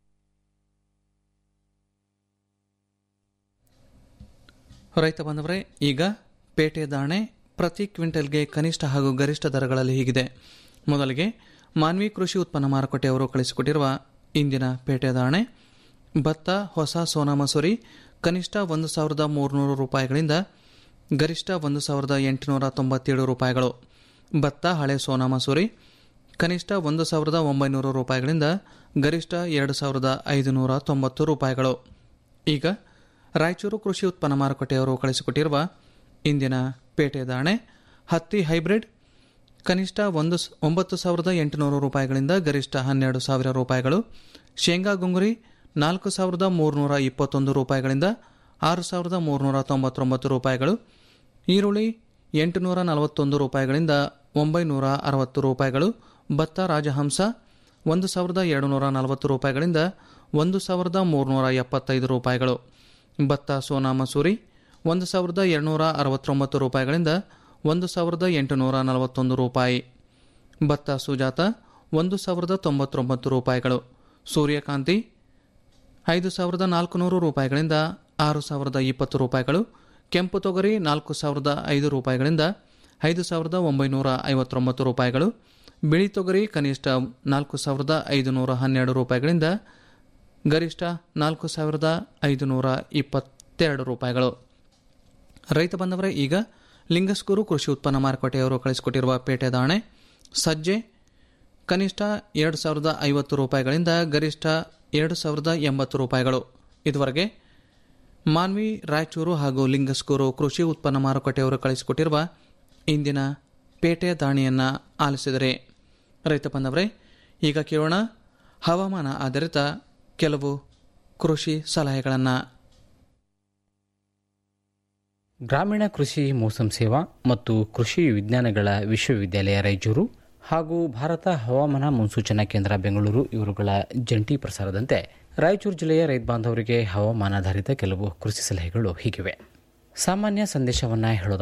ರೈತ ಬಾಂಧವರೇ ಈಗ ಪೇಟೆ ದಾಣೆ ಪ್ರತಿ ಕ್ವಿಂಟಲ್ಗೆ ಕನಿಷ್ಠ ಹಾಗೂ ಗರಿಷ್ಠ ದರಗಳಲ್ಲಿ ಹೀಗಿದೆ ಮೊದಲಿಗೆ ಮಾನ್ವಿ ಕೃಷಿ ಉತ್ಪನ್ನ ಮಾರುಕಟ್ಟೆಯವರು ಕಳಿಸಿಕೊಟ್ಟಿರುವ ಇಂದಿನ ಪೇಟೆ ದಾಣೆ ಭತ್ತ ಹೊಸ ಸೋನಾ ಮಸೂರಿ ಕನಿಷ್ಠ ಒಂದು ಸಾವಿರದ ಮೂರುನೂರು ರೂಪಾಯಿಗಳಿಂದ ಗರಿಷ್ಠ ಒಂದು ಸಾವಿರದ ಎಂಟುನೂರ ತೊಂಬತ್ತೇಳು ರೂಪಾಯಿಗಳು ಭತ್ತ ಹಳೆ ಸೋನಾ ಮಸೂರಿ ಕನಿಷ್ಠ ಒಂದು ಸಾವಿರದ ಒಂಬೈನೂರು ರೂಪಾಯಿಗಳಿಂದ ಗರಿಷ್ಠ ಎರಡು ಸಾವಿರದ ಐದುನೂರ ತೊಂಬತ್ತು ರೂಪಾಯಿಗಳು ಈಗ ರಾಯಚೂರು ಕೃಷಿ ಉತ್ಪನ್ನ ಮಾರುಕಟ್ಟೆಯವರು ಕಳಿಸಿಕೊಟ್ಟಿರುವ ಇಂದಿನ ಪೇಟೆ ದಾಣೆ ಹತ್ತಿ ಹೈಬ್ರಿಡ್ ಕನಿಷ್ಠ ಒಂದು ಸ- ಒಂಬತ್ತು ಸಾವಿರದ ಎಂಟುನೂರು ರೂಪಾಯಿಗಳಿಂದ ಗರಿಷ್ಠ ಹನ್ನೆರಡು ಸಾವಿರ ರೂಪಾಯಿಗಳು ಶೇಂಗಾ ಗುಂಗುರಿ ನಾಲ್ಕು ಸಾವಿರದ ಮೂರುನೂರ ಇಪ್ಪತ್ತೊಂದು ರೂಪಾಯಿಗಳಿಂದ ಆರು ಸಾವಿರದ ಮೂರುನೂರ ತೊಂಬತ್ತೊಂಬತ್ತು ರೂಪಾಯಿಗಳು ಈರುಳ್ಳಿ ಎಂಟುನೂರ ನಲವತ್ತೊಂದು ರೂಪಾಯಿಗಳಿಂದ ಒಂಬೈನೂರ ಅರವತ್ತು ರೂಪಾಯಿಗಳು ಭತ್ತ ರಾಜಹಂಸ ಒಂದು ಸಾವಿರದ ಎರಡುನೂರ ನಲವತ್ತು ರೂಪಾಯಿಗಳಿಂದ ಒಂದು ಸಾವಿರದ ಮೂರುನೂರ ಎಪ್ಪತ್ತೈದು ರೂಪಾಯಿಗಳು ಭತ್ತ ಸೋನಾ ಮಸೂರಿ ಒಂದು ಸಾವಿರದ ಎರಡುನೂರ ಅರವತ್ತೊಂಬತ್ತು ರೂಪಾಯಿಗಳಿಂದ ಒಂದು ಸಾವಿರದ ಎಂಟುನೂರ ನಲವತ್ತೊಂದು ರೂಪಾಯಿ ಭತ್ತ ಸುಜಾತ ಒಂದು ಸಾವಿರದ ತೊಂಬತ್ತೊಂಬತ್ತು ರೂಪಾಯಿಗಳು ಸೂರ್ಯಕಾಂತಿ ಐದು ಸಾವಿರದ ನಾಲ್ಕುನೂರು ರೂಪಾಯಿಗಳಿಂದ ಆರು ಸಾವಿರದ ಇಪ್ಪತ್ತು ರೂಪಾಯಿಗಳು ಕೆಂಪು ತೊಗರಿ ನಾಲ್ಕು ಸಾವಿರದ ಐದು ರೂಪಾಯಿಗಳಿಂದ ಐದು ಸಾವಿರದ ಒಂಬೈನೂರ ಐವತ್ತೊಂಬತ್ತು ರೂಪಾಯಿಗಳು ಬಿಳಿ ತೊಗರಿ ಕನಿಷ್ಠ ನಾಲ್ಕು ಸಾವಿರದ ಐದುನೂರ ಹನ್ನೆರಡು ರೂಪಾಯಿಗಳಿಂದ ಗರಿಷ್ಠ ನಾಲ್ಕು ಸಾವಿರದ ಐದುನೂರ ಇಪ್ಪತ್ತೆರಡು ರೂಪಾಯಿಗಳು ರೈತ ಬಂದವರೇ ಈಗ ಲಿಂಗಸ್ಕೂರು ಕೃಷಿ ಉತ್ಪನ್ನ ಮಾರುಕಟ್ಟೆಯವರು ಕಳಿಸಿಕೊಟ್ಟಿರುವ ಪೇಟೆ ದಾಣೆ ಸಜ್ಜೆ ಕನಿಷ್ಠ ಎರಡು ಸಾವಿರದ ಐವತ್ತು ರೂಪಾಯಿಗಳಿಂದ ಗರಿಷ್ಠ ಎರಡು ಸಾವಿರದ ಎಂಬತ್ತು ರೂಪಾಯಿಗಳು ಇದುವರೆಗೆ ಮಾನ್ವಿ ರಾಯಚೂರು ಹಾಗೂ ಲಿಂಗಸ್ಕೂರು ಕೃಷಿ ಉತ್ಪನ್ನ ಮಾರುಕಟ್ಟೆಯವರು ಕಳಿಸಿಕೊಟ್ಟಿರುವ ಇಂದಿನ ಪೇಟೆ ದಾಣಿಯನ್ನು ಆಲಿಸಿದರೆ ರೈತ ಬಂದವರೇ ಈಗ ಕೇಳೋಣ ಹವಾಮಾನ ಆಧಾರಿತ ಕೆಲವು ಕೃಷಿ ಸಲಹೆಗಳನ್ನು ಗ್ರಾಮೀಣ ಕೃಷಿ ಮೋಸಂ ಸೇವಾ ಮತ್ತು ಕೃಷಿ ವಿಜ್ಞಾನಗಳ ವಿಶ್ವವಿದ್ಯಾಲಯ ರಾಯಚೂರು ಹಾಗೂ ಭಾರತ ಹವಾಮಾನ ಮುನ್ಸೂಚನಾ ಕೇಂದ್ರ ಬೆಂಗಳೂರು ಇವರುಗಳ ಜಂಟಿ ಪ್ರಸಾರದಂತೆ ರಾಯಚೂರು ಜಿಲ್ಲೆಯ ರೈತ ಬಾಂಧವರಿಗೆ ಹವಾಮಾನಾಧಾರಿತ ಕೆಲವು ಕೃಷಿ ಸಲಹೆಗಳು ಹೀಗಿವೆ ಸಾಮಾನ್ಯ ಸಂದೇಶವನ್ನ ಹೇಳೋದ